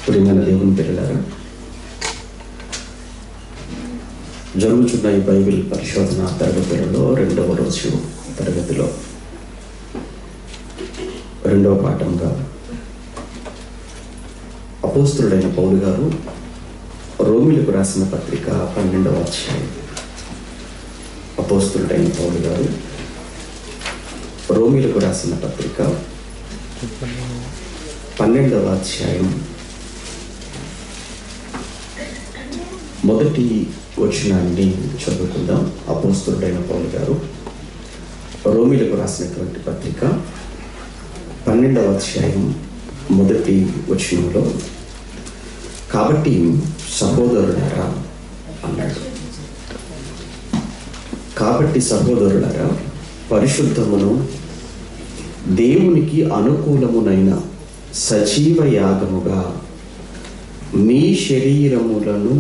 ప్రియమైన దేవుని పిల్లలారా జరుగుతున్న ఈ బైబిల్ పరిశోధన తరగతులలో రెండవ రోజు తరగతిలో రెండవ పాఠంగా అపోస్తుడైన పౌలు గారు రోమిలకు రాసిన పత్రిక పన్నెండవ అధ్యాయం అపోస్తుడైన పౌలు గారు రోమిలకు రాసిన పత్రిక పన్నెండవ అధ్యాయం మొదటి వచనాన్ని చదువుకుందాం అపోస్తుడైన పౌలు గారు రోమిలకు రాసినటువంటి పత్రిక పన్నెండవ అధ్యాయం మొదటి వచనంలో కాబట్టి సహోదరులారా అన్నాడు కాబట్టి సహోదరులారా పరిశుద్ధమును దేవునికి అనుకూలమునైన సజీవ యాగముగా మీ శరీరములను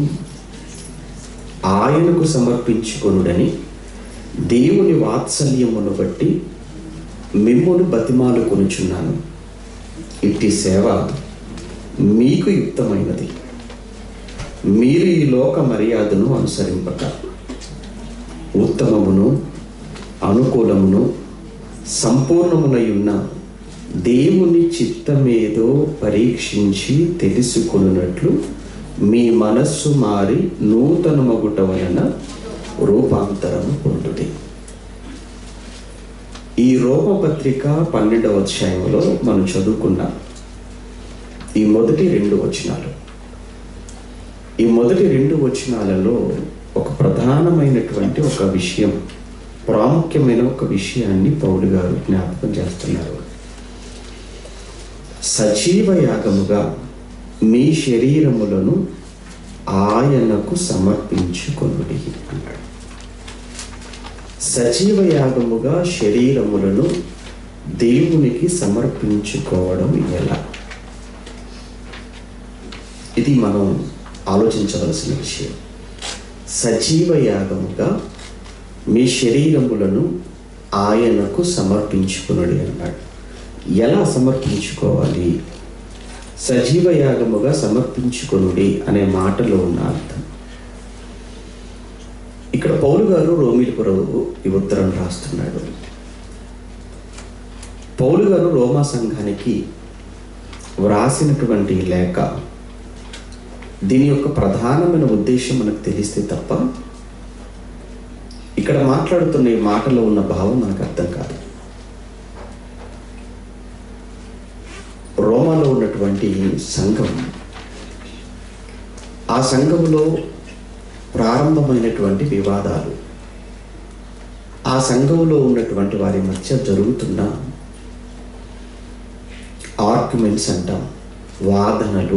ఆయనకు సమర్పించుకొనుడని దేవుని వాత్సల్యమును బట్టి మిమ్మును బతిమాలు కొనుచున్నాను ఇట్టి సేవ మీకు యుక్తమైనది మీరు ఈ లోక మర్యాదను అనుసరింపక ఉత్తమమును అనుకూలమును సంపూర్ణమునై ఉన్న దేవుని చిత్తమేదో పరీక్షించి తెలుసుకొనున్నట్లు మీ మనస్సు మారి నూతనమగుట వలన రూపాంతరము పొందుడి ఈ రోమపత్రిక పన్నెండవ అధ్యాయంలో మనం చదువుకున్న ఈ మొదటి రెండు వచనాలు ఈ మొదటి రెండు వచనాలలో ఒక ప్రధానమైనటువంటి ఒక విషయం ప్రాముఖ్యమైన ఒక విషయాన్ని పౌలు గారు జ్ఞాపకం చేస్తున్నారు సజీవ యాగముగా మీ శరీరములను ఆయనకు సమర్పించుకొనుడి అన్నాడు సజీవ యాగముగా శరీరములను దేవునికి సమర్పించుకోవడం ఎలా ఇది మనం ఆలోచించవలసిన విషయం సజీవ యాగముగా మీ శరీరములను ఆయనకు సమర్పించుకునుడి అన్నాడు ఎలా సమర్పించుకోవాలి సజీవ యాగముగా సమర్పించుకొనుడి అనే మాటలో ఉన్న అర్థం ఇక్కడ పౌలు గారు రోమిలిపురవు ఈ ఉత్తరం రాస్తున్నాడు పౌలు గారు రోమా సంఘానికి వ్రాసినటువంటి లేఖ దీని యొక్క ప్రధానమైన ఉద్దేశం మనకు తెలిస్తే తప్ప ఇక్కడ మాట్లాడుతున్న ఈ మాటలో ఉన్న భావం మనకు అర్థం కాదు రోమాలో ఉన్నటువంటి సంఘం ఆ సంఘములో ప్రారంభమైనటువంటి వివాదాలు ఆ సంఘంలో ఉన్నటువంటి వారి మధ్య జరుగుతున్న ఆర్గ్యుమెంట్స్ అంటాం వాదనలు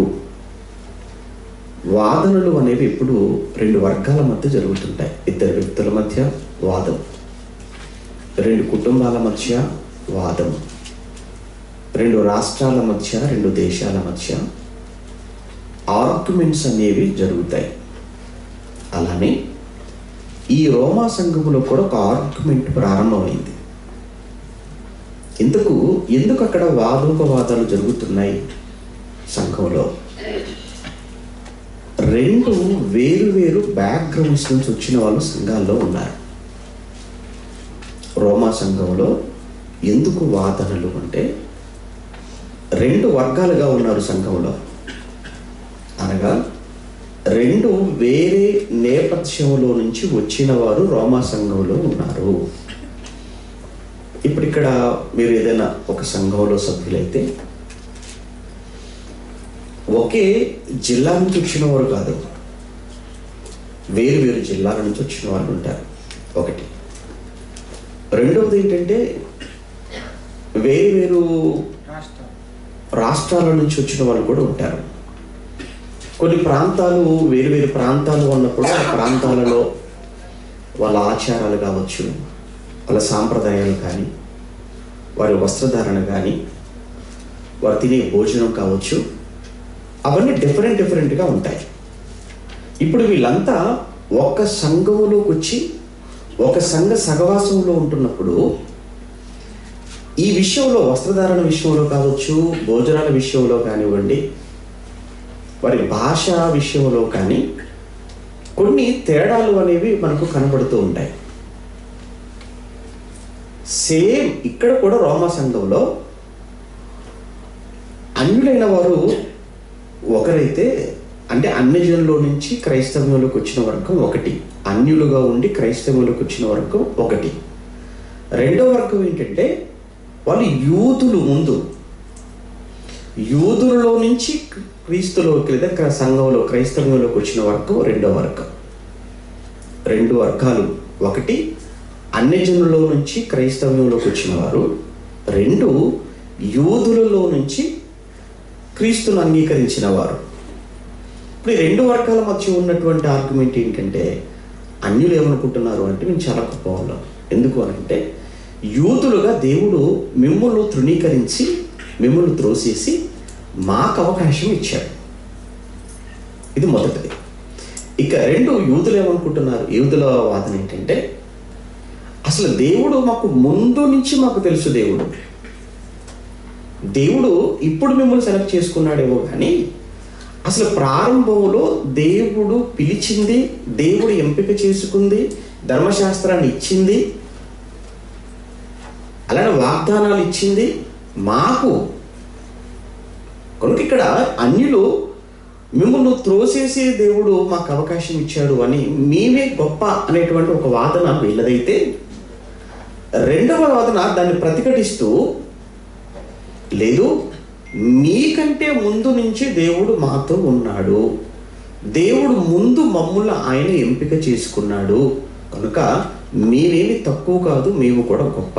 వాదనలు అనేవి ఎప్పుడు రెండు వర్గాల మధ్య జరుగుతుంటాయి ఇద్దరు వ్యక్తుల మధ్య వాదం రెండు కుటుంబాల మధ్య వాదం రెండు రాష్ట్రాల మధ్య రెండు దేశాల మధ్య ఆర్గ్యుమెంట్స్ అనేవి జరుగుతాయి అలానే ఈ రోమా సంఘములో కూడా ఒక ఆర్గ్యుమెంట్ ప్రారంభమైంది ఇందుకు ఎందుకు అక్కడ వాదోపవాదాలు జరుగుతున్నాయి సంఘంలో రెండు వేరు వేరు బ్యాక్గ్రౌండ్స్ నుంచి వచ్చిన వాళ్ళు సంఘాల్లో ఉన్నారు రోమా సంఘంలో ఎందుకు వాదనలు అంటే రెండు వర్గాలుగా ఉన్నారు సంఘంలో అనగా రెండు వేరే నేపథ్యంలో నుంచి వచ్చిన వారు రోమా సంఘంలో ఉన్నారు ఇప్పుడు ఇక్కడ మీరు ఏదైనా ఒక సంఘంలో సభ్యులైతే ఒకే జిల్లా నుంచి వచ్చిన వారు కాదు వేరు వేరు జిల్లాల నుంచి వచ్చిన వాళ్ళు ఉంటారు ఒకటి రెండవది ఏంటంటే వేరు వేరు రాష్ట్రాల నుంచి వచ్చిన వాళ్ళు కూడా ఉంటారు కొన్ని ప్రాంతాలు వేరు వేరు ప్రాంతాలు ఉన్నప్పుడు ఆ ప్రాంతాలలో వాళ్ళ ఆచారాలు కావచ్చు వాళ్ళ సాంప్రదాయాలు కానీ వారి వస్త్రధారణ కానీ వారు తినే భోజనం కావచ్చు అవన్నీ డిఫరెంట్ డిఫరెంట్గా ఉంటాయి ఇప్పుడు వీళ్ళంతా ఒక సంఘములోకి వచ్చి ఒక సంఘ సహవాసంలో ఉంటున్నప్పుడు ఈ విషయంలో వస్త్రధారణ విషయంలో కావచ్చు భోజనాల విషయంలో కానివ్వండి వారి భాష విషయంలో కానీ కొన్ని తేడాలు అనేవి మనకు కనబడుతూ ఉంటాయి సేమ్ ఇక్కడ కూడా రోమా సంఘంలో అన్యులైన వారు ఒకరైతే అంటే అన్ని జనుల్లో నుంచి క్రైస్తవంలోకి వచ్చిన వర్గం ఒకటి అన్యులుగా ఉండి క్రైస్తవంలోకి వచ్చిన వర్గం ఒకటి రెండో వర్గం ఏంటంటే వాళ్ళు యూదులు ముందు యూదులలో నుంచి క్రీస్తులోకి లేదా క్ర- సంఘంలో క్రైస్తవంలోకి వచ్చిన వర్గం రెండో వర్గం రెండు వర్గాలు ఒకటి అన్ని జనులలో నుంచి క్రైస్తవ్యంలోకి వచ్చిన వారు రెండు యూదులలో నుంచి క్రీస్తును అంగీకరించిన వారు ఇప్పుడు ఈ రెండు వర్గాల మధ్య ఉన్నటువంటి ఆర్గ్యుమెంట్ ఏంటంటే అన్యులు ఏమనుకుంటున్నారు అంటే మేము చాలా గొప్ప వాళ్ళం ఎందుకు అనంటే యూదులుగా దేవుడు మిమ్మల్ని తృణీకరించి మిమ్మల్ని త్రోసేసి మాకు అవకాశం ఇచ్చాడు ఇది మొదటిది ఇక రెండు యూదులు ఏమనుకుంటున్నారు యూదుల వాదన ఏంటంటే అసలు దేవుడు మాకు ముందు నుంచి మాకు తెలుసు దేవుడు దేవుడు ఇప్పుడు మిమ్మల్ని సెలెక్ట్ చేసుకున్నాడేమో కానీ అసలు ప్రారంభంలో దేవుడు పిలిచింది దేవుడు ఎంపిక చేసుకుంది ధర్మశాస్త్రాన్ని ఇచ్చింది అలానే వాగ్దానాలు ఇచ్చింది మాకు కనుక ఇక్కడ అన్యులు మిమ్మల్ని త్రోసేసి దేవుడు మాకు అవకాశం ఇచ్చాడు అని మేమే గొప్ప అనేటువంటి ఒక వాదన వీళ్ళదైతే రెండవ వాదన దాన్ని ప్రతిఘటిస్తూ లేదు మీకంటే ముందు నుంచి దేవుడు మాతో ఉన్నాడు దేవుడు ముందు మమ్ముల ఆయన ఎంపిక చేసుకున్నాడు కనుక మీరేమి తక్కువ కాదు మేము కూడా గొప్ప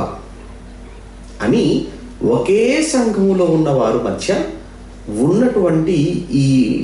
అని ఒకే సంఘములో ఉన్న వారు మధ్య ఉన్నటువంటి ఈ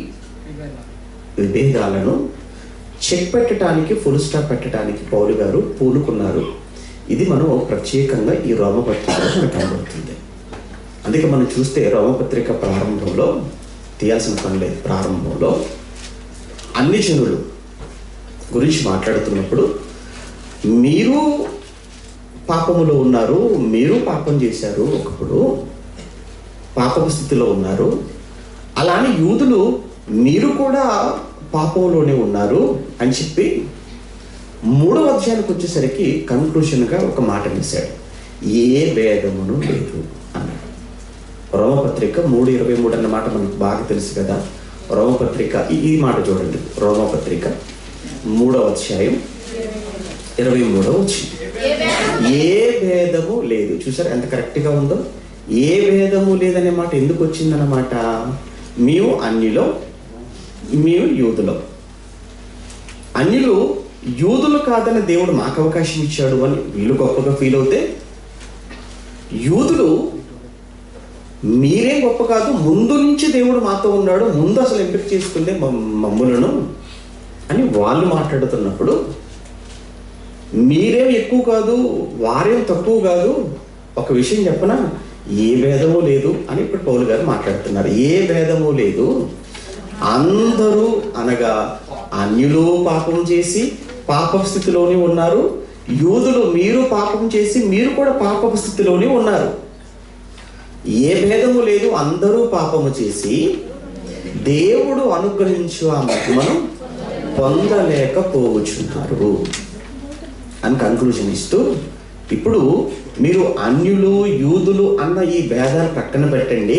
విభేదాలను చెక్ పెట్టడానికి ఫుల్ స్టాప్ పెట్టడానికి పౌలు గారు పూనుకున్నారు ఇది మనం ప్రత్యేకంగా ఈ రోమపత్రికలో మనకు కనబడుతుంది అందుకే మనం చూస్తే రోమపత్రిక ప్రారంభంలో తీయాల్సిన పని లేదు ప్రారంభంలో అన్ని జనులు గురించి మాట్లాడుతున్నప్పుడు మీరు పాపములో ఉన్నారు మీరు పాపం చేశారు ఒకప్పుడు పాపపు స్థితిలో ఉన్నారు అలానే యూదులు మీరు కూడా పాపంలోనే ఉన్నారు అని చెప్పి మూడవ అధ్యాయానికి వచ్చేసరికి కన్క్లూషన్గా ఒక మాట వేశాడు ఏ భేదమును లేదు అన్నాడు రోమపత్రిక మూడు ఇరవై మూడు అన్న మాట మనకు బాగా తెలుసు కదా రోమపత్రిక ఈ ఈ మాట చూడండి రోమపత్రిక మూడవ అధ్యాయం ఇరవై మూడవ వచ్చింది ఏ భేదము లేదు చూసారు ఎంత కరెక్ట్గా ఉందో ఏ భేదము లేదనే మాట ఎందుకు వచ్చిందన్నమాట మేము అన్నిలో మేము యూదులో అన్యులు యూదులు కాదని దేవుడు మాకు అవకాశం ఇచ్చాడు అని వీళ్ళు గొప్పగా ఫీల్ అవుతే యూదులు మీరే గొప్ప కాదు ముందు నుంచి దేవుడు మాతో ఉన్నాడు ముందు అసలు ఎంపిక చేసుకుందే మమ్- మమ్ములను అని వాళ్ళు మాట్లాడుతున్నప్పుడు మీరేం ఎక్కువ కాదు వారేం తక్కువ కాదు ఒక విషయం చెప్పనా ఏ భేదము లేదు అని ఇప్పుడు పౌలు గారు మాట్లాడుతున్నారు ఏ భేదము లేదు అందరూ అనగా అన్యులు పాపం చేసి పాప స్థితిలోనే ఉన్నారు యూదులు మీరు పాపం చేసి మీరు కూడా పాపపు స్థితిలోనే ఉన్నారు ఏ భేదము లేదు అందరూ పాపము చేసి దేవుడు అనుగ్రహించు ఆ మహిమను పొందలేకపోవచ్చున్నారు అని కన్క్లూజన్ ఇస్తూ ఇప్పుడు మీరు అన్యులు యూదులు అన్న ఈ భేదాలు పక్కన పెట్టండి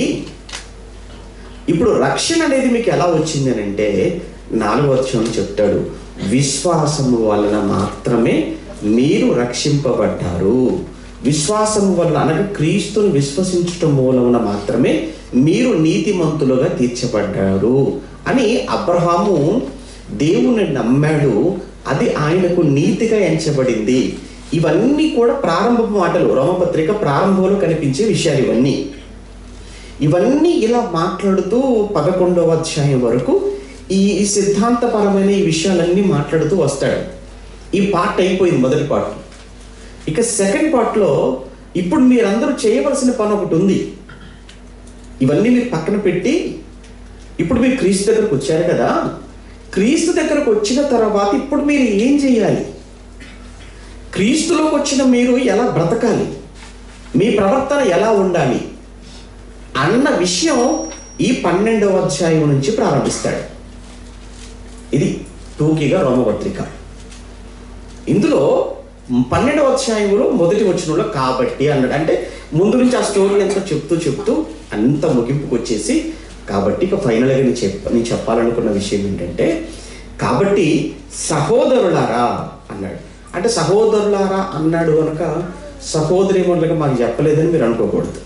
ఇప్పుడు రక్షణ అనేది మీకు ఎలా వచ్చింది అని అంటే నాలుగో వచ్చం చెప్తాడు విశ్వాసము వలన మాత్రమే మీరు రక్షింపబడ్డారు విశ్వాసము వలన అనగా క్రీస్తుని విశ్వసించటం మూలమున మాత్రమే మీరు నీతిమంతులుగా తీర్చబడ్డారు అని అబ్రహాము దేవుని నమ్మాడు అది ఆయనకు నీతిగా ఎంచబడింది ఇవన్నీ కూడా ప్రారంభ మాటలు రోమపత్రిక ప్రారంభంలో కనిపించే విషయాలు ఇవన్నీ ఇవన్నీ ఇలా మాట్లాడుతూ పదకొండవ అధ్యాయం వరకు ఈ ఈ సిద్ధాంతపరమైన ఈ విషయాలన్నీ మాట్లాడుతూ వస్తాడు ఈ పార్ట్ అయిపోయింది మొదటి పార్ట్ ఇక సెకండ్ పార్ట్లో ఇప్పుడు మీరందరూ చేయవలసిన పని ఒకటి ఉంది ఇవన్నీ మీరు పక్కన పెట్టి ఇప్పుడు మీరు క్రీస్తు దగ్గరకు వచ్చారు కదా క్రీస్తు దగ్గరకు వచ్చిన తర్వాత ఇప్పుడు మీరు ఏం చేయాలి క్రీస్తులోకి వచ్చిన మీరు ఎలా బ్రతకాలి మీ ప్రవర్తన ఎలా ఉండాలి అన్న విషయం ఈ పన్నెండవ అధ్యాయం నుంచి ప్రారంభిస్తాడు ఇది టూకీగా రోమపత్రిక ఇందులో పన్నెండవ అధ్యాయంలో మొదటి వచనంలో కాబట్టి అన్నాడు అంటే ముందు నుంచి ఆ స్టోరీ అంతా చెప్తూ చెప్తూ అంత ముగింపుకు వచ్చేసి కాబట్టి ఇక ఫైనల్గా నేను చెప్ప నేను చెప్పాలనుకున్న విషయం ఏంటంటే కాబట్టి సహోదరులారా అన్నాడు అంటే సహోదరులారా అన్నాడు కనుక సహోదరిమణులుగా మాకు చెప్పలేదని మీరు అనుకోకూడదు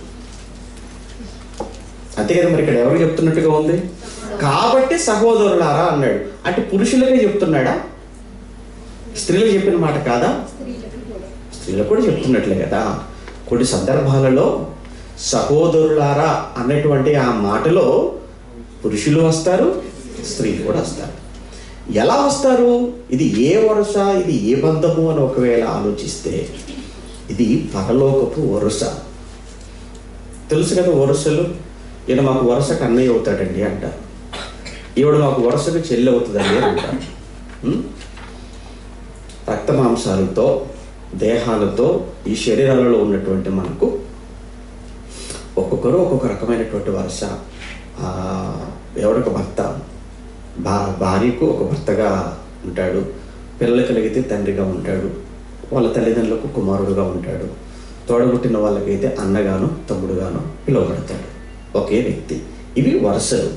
అంతే కదా మరి ఇక్కడ ఎవరు చెప్తున్నట్టుగా ఉంది కాబట్టి సహోదరులారా అన్నాడు అంటే పురుషులకే చెప్తున్నాడా స్త్రీలకు చెప్పిన మాట కాదా స్త్రీలకు కూడా చెప్తున్నట్లే కదా కొన్ని సందర్భాలలో సహోదరులారా అన్నటువంటి ఆ మాటలో పురుషులు వస్తారు స్త్రీలు కూడా వస్తారు ఎలా వస్తారు ఇది ఏ వరుస ఇది ఏ బంధము అని ఒకవేళ ఆలోచిస్తే ఇది పరలోకపు వరుస తెలుసు కదా వరుసలు ఈయన మాకు వరుసకు అన్నయ్య అవుతాడండి అంటారు ఈవిడ మాకు వరుసకు చెల్లి అవుతుందండి అని అంటారు ఉం? రక్త మాంసాలతో దేహాలతో ఈ శరీరాలలో ఉన్నటువంటి మనకు ఒక్కొక్కరు ఒక్కొక్క రకమైనటువంటి వరుస ఆ, ఎవడొక భర్త భా భార్యకు ఒక భర్తగా ఉంటాడు పిల్లలు కలిగితే తండ్రిగా ఉంటాడు వాళ్ళ తల్లిదండ్రులకు కుమారుడుగా ఉంటాడు తోడబుట్టిన వాళ్ళకైతే అన్నగాను తమ్ముడుగాను పిలువబడతాడు ఒకే వ్యక్తి ఇవి వరుసలు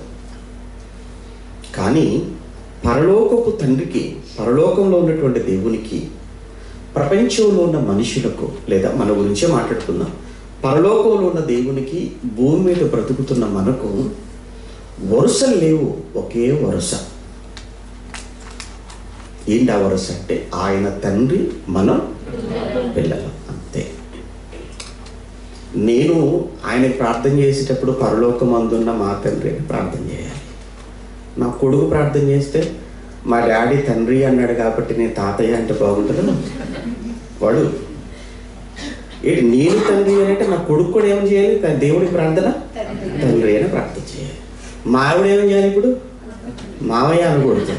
కానీ పరలోకపు తండ్రికి పరలోకంలో ఉన్నటువంటి దేవునికి ప్రపంచంలో ఉన్న మనుషులకు లేదా మన గురించే మాట్లాడుకుందాం పరలోకంలో ఉన్న దేవునికి భూమి మీద బ్రతుకుతున్న మనకు వరుసలు లేవు ఒకే వరుస ఏంటి ఆ వరుస అంటే ఆయన తండ్రి మనం పిల్లలు అంతే నేను ఆయన ప్రార్థన చేసేటప్పుడు పరలోకమందున్న మా తండ్రి అని ప్రార్థన చేయాలి నా కొడుకు ప్రార్థన చేస్తే మా డాడీ తండ్రి అన్నాడు కాబట్టి నేను తాతయ్య అంటే బాగుంటుంది వాడు ఏంటి నేను తండ్రి అని అంటే నా కొడుకు కూడా ఏం చేయాలి తన దేవుడికి ప్రార్థన తండ్రి అని ప్రార్థన చేయాలి మా ఆవిడ ఏం చేయాలి ఇప్పుడు మావయ్య అనకూడదు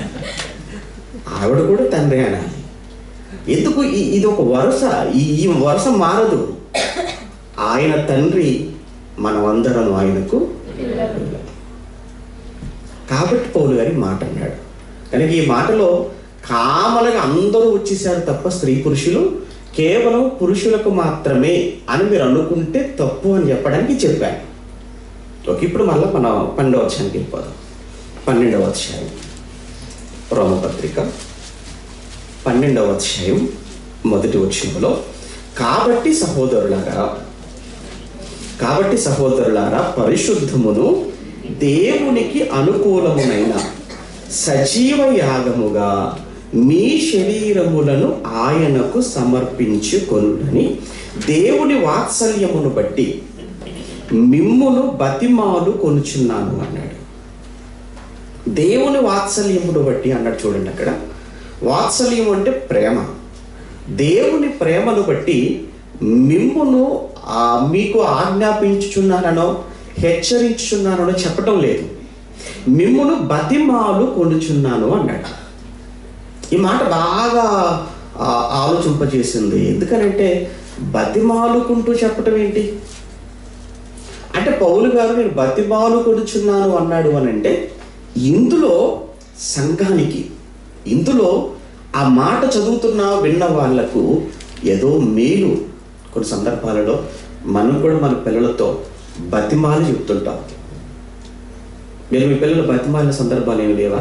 ఆవిడ కూడా తండ్రి అనాలి ఎందుకు ఈ- ఇది ఒక వరుస ఈ ఈ వరుస మారదు ఆయన తండ్రి మనమందరం ఆయనకు పిల్లలు. కాబట్టి పౌలు గారి మాట అన్నాడు కనుక ఈ మాటలో కామలుగా అందరూ వచ్చేసారు తప్ప స్త్రీ పురుషులు కేవలం పురుషులకు మాత్రమే అని మీరు అనుకుంటే తప్పు అని చెప్పడానికి చెప్పాను ఓకే ఇప్పుడు మళ్ళీ మన పన్నెండవ అధ్యాయానికి వెళ్ళిపోదాం పన్నెండవ అధ్యాయం రోమపత్రిక పన్నెండవ అధ్యాయం మొదటి వచనంలో కాబట్టి సహోదరులారా కాబట్టి సహోదరులారా పరిశుద్ధమును దేవునికి అనుకూలమునైన సజీవ యాగముగా మీ శరీరములను ఆయనకు సమర్పించుకొనుడని దేవుని వాత్సల్యమును బట్టి మిమ్మును బతిమాలు కొనుచున్నాను అన్నాడు దేవుని వాత్సల్యమును బట్టి అన్నాడు చూడండి అక్కడ వాత్సల్యం అంటే ప్రేమ దేవుని ప్రేమను బట్టి మిమ్మును ఆ, మీకు ఆజ్ఞాపించుచున్నానో హెచ్చరించుచున్నానో చెప్పటం లేదు మిమ్మును బతిమాలు కొనుచున్నాను అన్నాడు ఈ మాట బాగా ఆ, ఆలోచింపజేసింది ఎందుకనంటే బతిమాలుకుంటూ చెప్పటం ఏంటి అంటే పౌలు గారు నేను బతిమాలు కొనుచున్నాను అన్నాడు అని అంటే ఇందులో సంఘానికి ఇందులో ఆ మాట చదువుతున్న విన్న వాళ్లకు ఏదో మేలు కొన్ని సందర్భాలలో మనం కూడా మన పిల్లలతో బతిమాలి చెప్తుంటాం మీరు మీ పిల్లలు బతిమాలిన సందర్భాలు ఏమి లేవా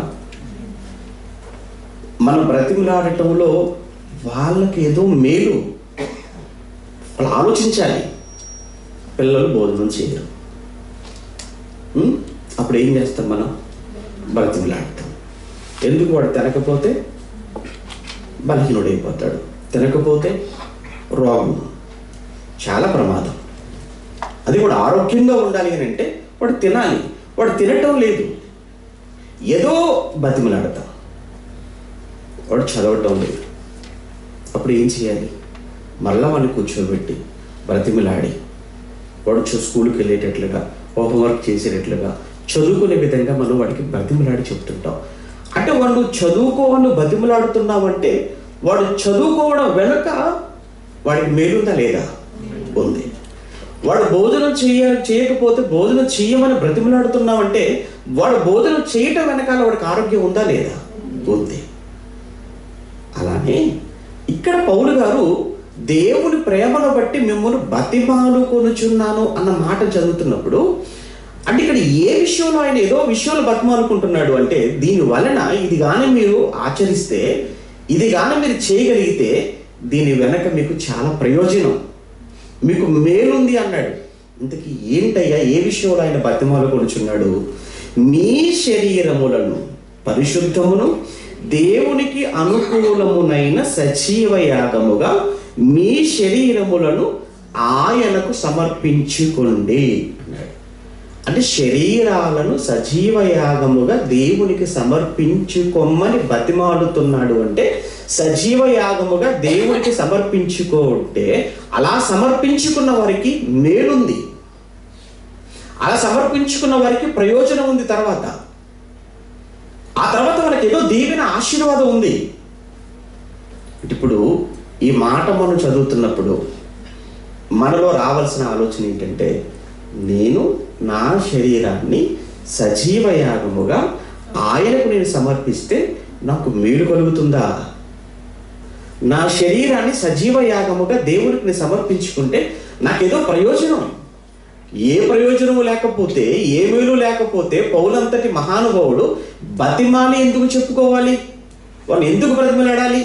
మనం బ్రతిమలాడటంలో వాళ్ళకి ఏదో మేలు వాళ్ళు ఆలోచించాలి పిల్లలు భోజనం చేయరు ఉం? అప్పుడు ఏం చేస్తాం మనం బ్రతిమలాడతాం ఎందుకు వాడు తినకపోతే బలహీనుడైపోతాడు తినకపోతే రోగం చాలా ప్రమాదం అది కూడా ఆరోగ్యంగా ఉండాలి అని అంటే వాడు తినాలి వాడు తినటం లేదు ఏదో బతిమలాడతాం వాడు చదవటం లేదు అప్పుడు ఏం చేయాలి మళ్ళా వాడిని కూర్చోబెట్టి బ్రతిమలాడి వాడు చూ- స్కూల్కి వెళ్ళేటట్లుగా హోంవర్క్ చేసేటట్లుగా చదువుకునే విధంగా మనం వాడికి బ్రతిమలాడి చెప్తుంటాం అంటే వాడు చదువుకోవాలని బతిమలాడుతున్నావంటే వాడు చదువుకోవడం వెనుక వాడికి మేలుందా లేదా ఉంది వాడు భోజనం చేయ చేయకపోతే భోజనం చేయమని బ్రతిమలాడుతున్నావంటే వాడు భోజనం చేయటం వెనకాల వాడికి ఆరోగ్యం ఉందా లేదా ఉంది అలానే ఇక్కడ పౌలు గారు దేవుని ప్రేమను బట్టి మిమ్మల్ని బతిమాలు కొనుచున్నాను అన్న మాట చదువుతున్నప్పుడు అంటే ఇక్కడ ఏ విషయంలో ఆయన ఏదో విషయంలో బతిమాలుకుంటున్నాడు అంటే దీని వలన ఇది కానీ మీరు ఆచరిస్తే ఇది కానీ మీరు చేయగలిగితే దీని వెనక మీకు చాలా ప్రయోజనం మీకు మేలుంది అన్నాడు ఇంతకీ ఏంటయ్యా ఏ విషయంలో ఆయన బతిమాలు కొనుచున్నాడు మీ శరీరములను పరిశుద్ధమును దేవునికి అనుకూలమునైన సజీవ యాగముగా మీ శరీరములను ఆయనకు సమర్పించుకోండి అన్నాడు అంటే శరీరాలను సజీవ యాగముగా దేవునికి సమర్పించుకోమని బతిమాలుతున్నాడు అంటే సజీవ యాగముగా దేవునికి సమర్పించుకుంటే అలా సమర్పించుకున్న వారికి మేలుంది అలా సమర్పించుకున్న వారికి ప్రయోజనం ఉంది తర్వాత ఆ తర్వాత మనకి ఏదో దీవెన ఆశీర్వాదం ఉంది ఇప్పుడు ఈ మాట మనం చదువుతున్నప్పుడు మనలో రావాల్సిన ఆలోచన ఏంటంటే నేను నా శరీరాన్ని సజీవ యాగముగా ఆయనకు నేను సమర్పిస్తే నాకు మేలు కలుగుతుందా నా శరీరాన్ని సజీవ యాగముగా దేవుడికి నేను సమర్పించుకుంటే నాకేదో ప్రయోజనం ఏ ప్రయోజనము లేకపోతే ఏ మేలు లేకపోతే పౌలంతటి మహానుభావుడు బతిమాలి ఎందుకు చెప్పుకోవాలి వాళ్ళు ఎందుకు బ్రతిమలాడాలి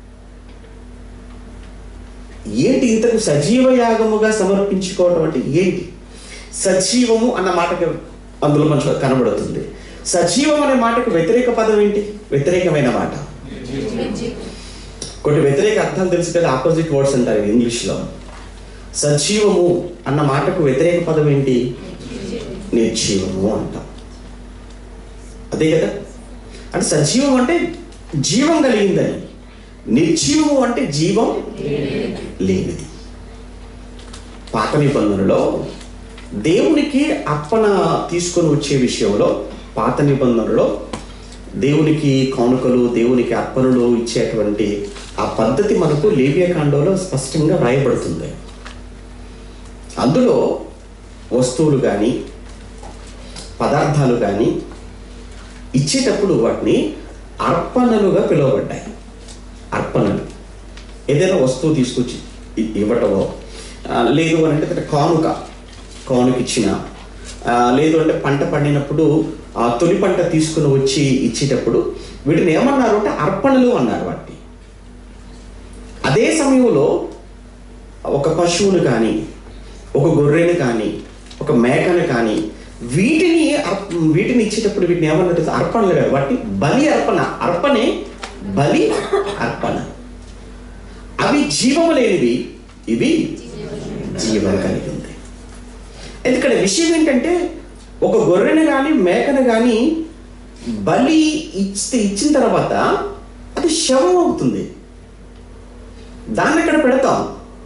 ఏంటి ఇంతకు సజీవ యాగముగా సమర్పించుకోవడం అంటే ఏంటి సజీవము అన్న మాటకి అందులో మనకు కనబడుతుంది సజీవం అనే మాటకు వ్యతిరేక పదం ఏంటి వ్యతిరేకమైన మాట కొన్ని వ్యతిరేక అర్థాలు తెలుసు కదా ఆపోజిట్ వర్డ్స్ అంటారు ఇంగ్లీష్లో సజీవము అన్న మాటకు వ్యతిరేక పదం ఏంటి నిర్జీవము అంటాం అదే కదా అంటే సజీవం అంటే జీవం కలిగిందని నిర్జీవము అంటే జీవం లేనిది పాత నిబంధనలో దేవునికి అర్పణ తీసుకొని వచ్చే విషయంలో పాత నిబంధనలో దేవునికి కానుకలు దేవునికి అర్పణలు ఇచ్చేటువంటి ఆ పద్ధతి మనకు లేవ్యకాండంలో స్పష్టంగా రాయబడుతుంది అందులో వస్తువులు కానీ పదార్థాలు కానీ ఇచ్చేటప్పుడు వాటిని అర్పణలుగా పిలువబడ్డాయి అర్పణలు ఏదైనా వస్తువు తీసుకొచ్చి ఇ- ఇవ్వటమో ఆ, లేదు అని అంటే కానుక కానుక ఇచ్చిన ఆ, లేదు అంటే పంట పండినప్పుడు ఆ తొలి పంట తీసుకుని వచ్చి ఇచ్చేటప్పుడు వీటిని ఏమన్నారు అంటే అర్పణలు అన్నారు వాటిని అదే సమయంలో ఒక పశువును కానీ ఒక గొర్రెను కానీ ఒక మేకను కానీ వీటిని అర్ప- వీటిని ఇచ్చేటప్పుడు వీటిని ఏమన్నట్టు అర్పణలు కాదు వాటిని బలి అర్పణ అర్పణే బలి అర్పణ అవి జీవము లేనివి ఇవి జీవం కలిగి ఉంది ఇక్కడ విషయం ఏంటంటే ఒక గొర్రెను కానీ మేకను కానీ బలి ఇస్తే ఇచ్చిన తర్వాత అది శవం అవుతుంది దాన్ని ఇక్కడ పెడతాం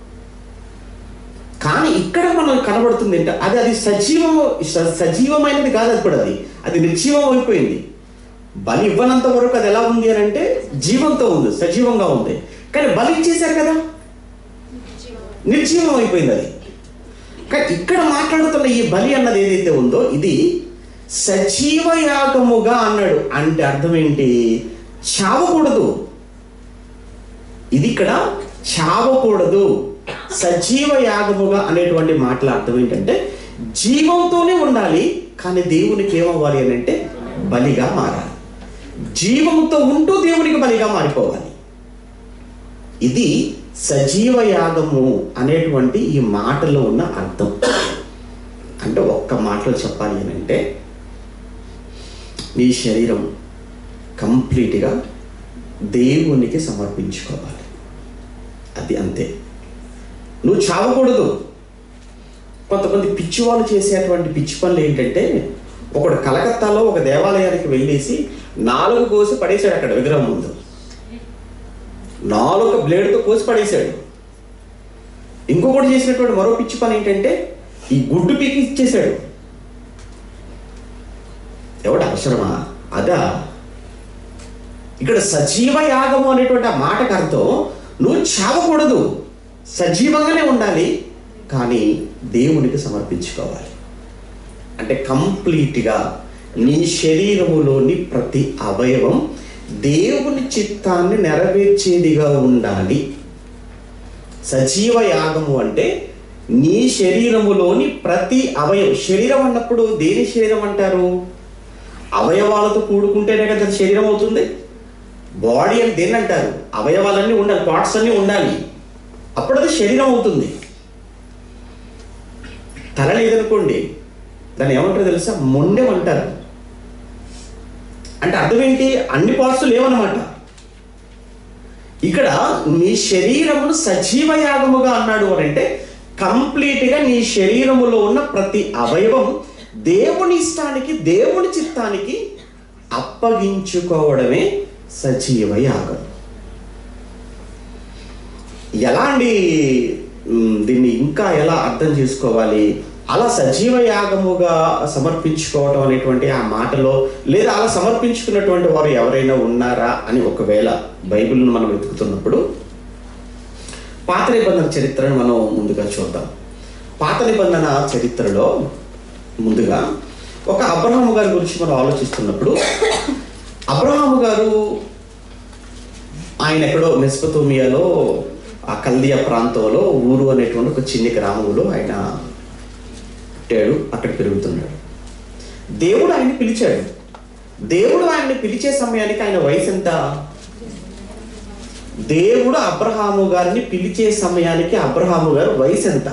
కానీ ఇక్కడ మనం కనబడుతుంది ఏంటంటే అది అది సజీవం స- సజీవమైనది కాదు అది కూడా అది అది నిర్జీవం అయిపోయింది బలి ఇవ్వనంత వరకు అది ఎలా ఉంది అని అంటే జీవంతో ఉంది సజీవంగా ఉంది కానీ బలి ఇచ్చేశారు కదా నిర్జీవం అయిపోయింది అది కానీ ఇక్కడ మాట్లాడుతున్న ఈ బలి అన్నది ఏదైతే ఉందో ఇది సజీవ యాగముగా అన్నాడు అంటే అర్థం ఏంటి చావకూడదు ఇది ఇక్కడ చావకూడదు సజీవ యాగముగా అనేటువంటి మాటల అర్థం ఏంటంటే జీవంతోనే ఉండాలి కానీ దేవునికి ఏమవ్వాలి అని అంటే బలిగా మారాలి జీవంతో ఉంటూ దేవునికి బలిగా మారిపోవాలి ఇది సజీవ యాగము అనేటువంటి ఈ మాటలో ఉన్న అర్థం అంటే ఒక్క మాటలో చెప్పాలి అని అంటే నీ శరీరం కంప్లీట్గా దేవునికి సమర్పించుకోవాలి అది అంతే నువ్వు చావకూడదు కొంతమంది పిచ్చి వాళ్ళు చేసేటువంటి పిచ్చి పనులు ఏంటంటే ఒకడు కలకత్తాలో ఒక దేవాలయానికి వెళ్ళేసి నాలుగు కోసి పడేశాడు అక్కడ విగ్రహం ముందు నాలుగు బ్లేడ్తో కోసి పడేశాడు ఇంకొకటి చేసినటువంటి మరో పిచ్చి పని ఏంటంటే ఈ గుడ్డు పీకి ఇచ్చేశాడు ఎవడు అవసరమా అదా ఇక్కడ సజీవ యాగము అనేటువంటి ఆ మాటకు అర్థం నువ్వు చావకూడదు సజీవంగానే ఉండాలి కానీ దేవునికి సమర్పించుకోవాలి అంటే కంప్లీట్గా నీ శరీరములోని ప్రతి అవయవం దేవుని చిత్తాన్ని నెరవేర్చేదిగా ఉండాలి సజీవ యాగము అంటే నీ శరీరములోని ప్రతి అవయవం శరీరం అన్నప్పుడు దేని శరీరం అంటారు అవయవాలతో కూడుకుంటేనే కదా అది శరీరం అవుతుంది బాడీ అని దేన్ని అంటారు అవయవాలన్నీ ఉండాలి పార్ట్స్ అన్నీ ఉండాలి అప్పుడు అది శరీరం అవుతుంది తల లేదనుకోండి దాన్ని ఏమంటారు తెలుసా మొండెం అంటారు అంటే అర్థం ఏంటి అన్ని పార్ట్స్ లేవన్నమాట ఇక్కడ నీ శరీరమును సజీవ యాగముగా అన్నాడు అని అంటే కంప్లీట్గా నీ శరీరములో ఉన్న ప్రతి అవయవం దేవుని ఇష్టానికి దేవుని చిత్తానికి అప్పగించుకోవడమే సజీవ యాగం ఎలా అండి మ్, దీన్ని ఇంకా ఎలా అర్థం చేసుకోవాలి అలా సజీవ యాగముగా సమర్పించుకోవడం అనేటువంటి ఆ మాటలో లేదా అలా సమర్పించుకున్నటువంటి వారు ఎవరైనా ఉన్నారా అని ఒకవేళ బైబిల్ను మనం వెతుకుతున్నప్పుడు పాత నిబంధన చరిత్రను మనం ముందుగా చూద్దాం పాత నిబంధన చరిత్రలో ముందుగా ఒక అబ్రహాము గారి గురించి మనం ఆలోచిస్తున్నప్పుడు అబ్రహాము గారు ఆయన ఎక్కడో మెస్పతోమియాలో ఆ కల్దియా ప్రాంతంలో ఊరు అనేటువంటి ఒక చిన్న గ్రామంలో ఆయన పుట్టాడు అక్కడ పెరుగుతున్నాడు దేవుడు ఆయన్ని పిలిచాడు దేవుడు ఆయన్ని పిలిచే సమయానికి ఆయన వయసు ఎంత దేవుడు అబ్రహాము గారిని పిలిచే సమయానికి అబ్రహాము గారు వయసు ఎంత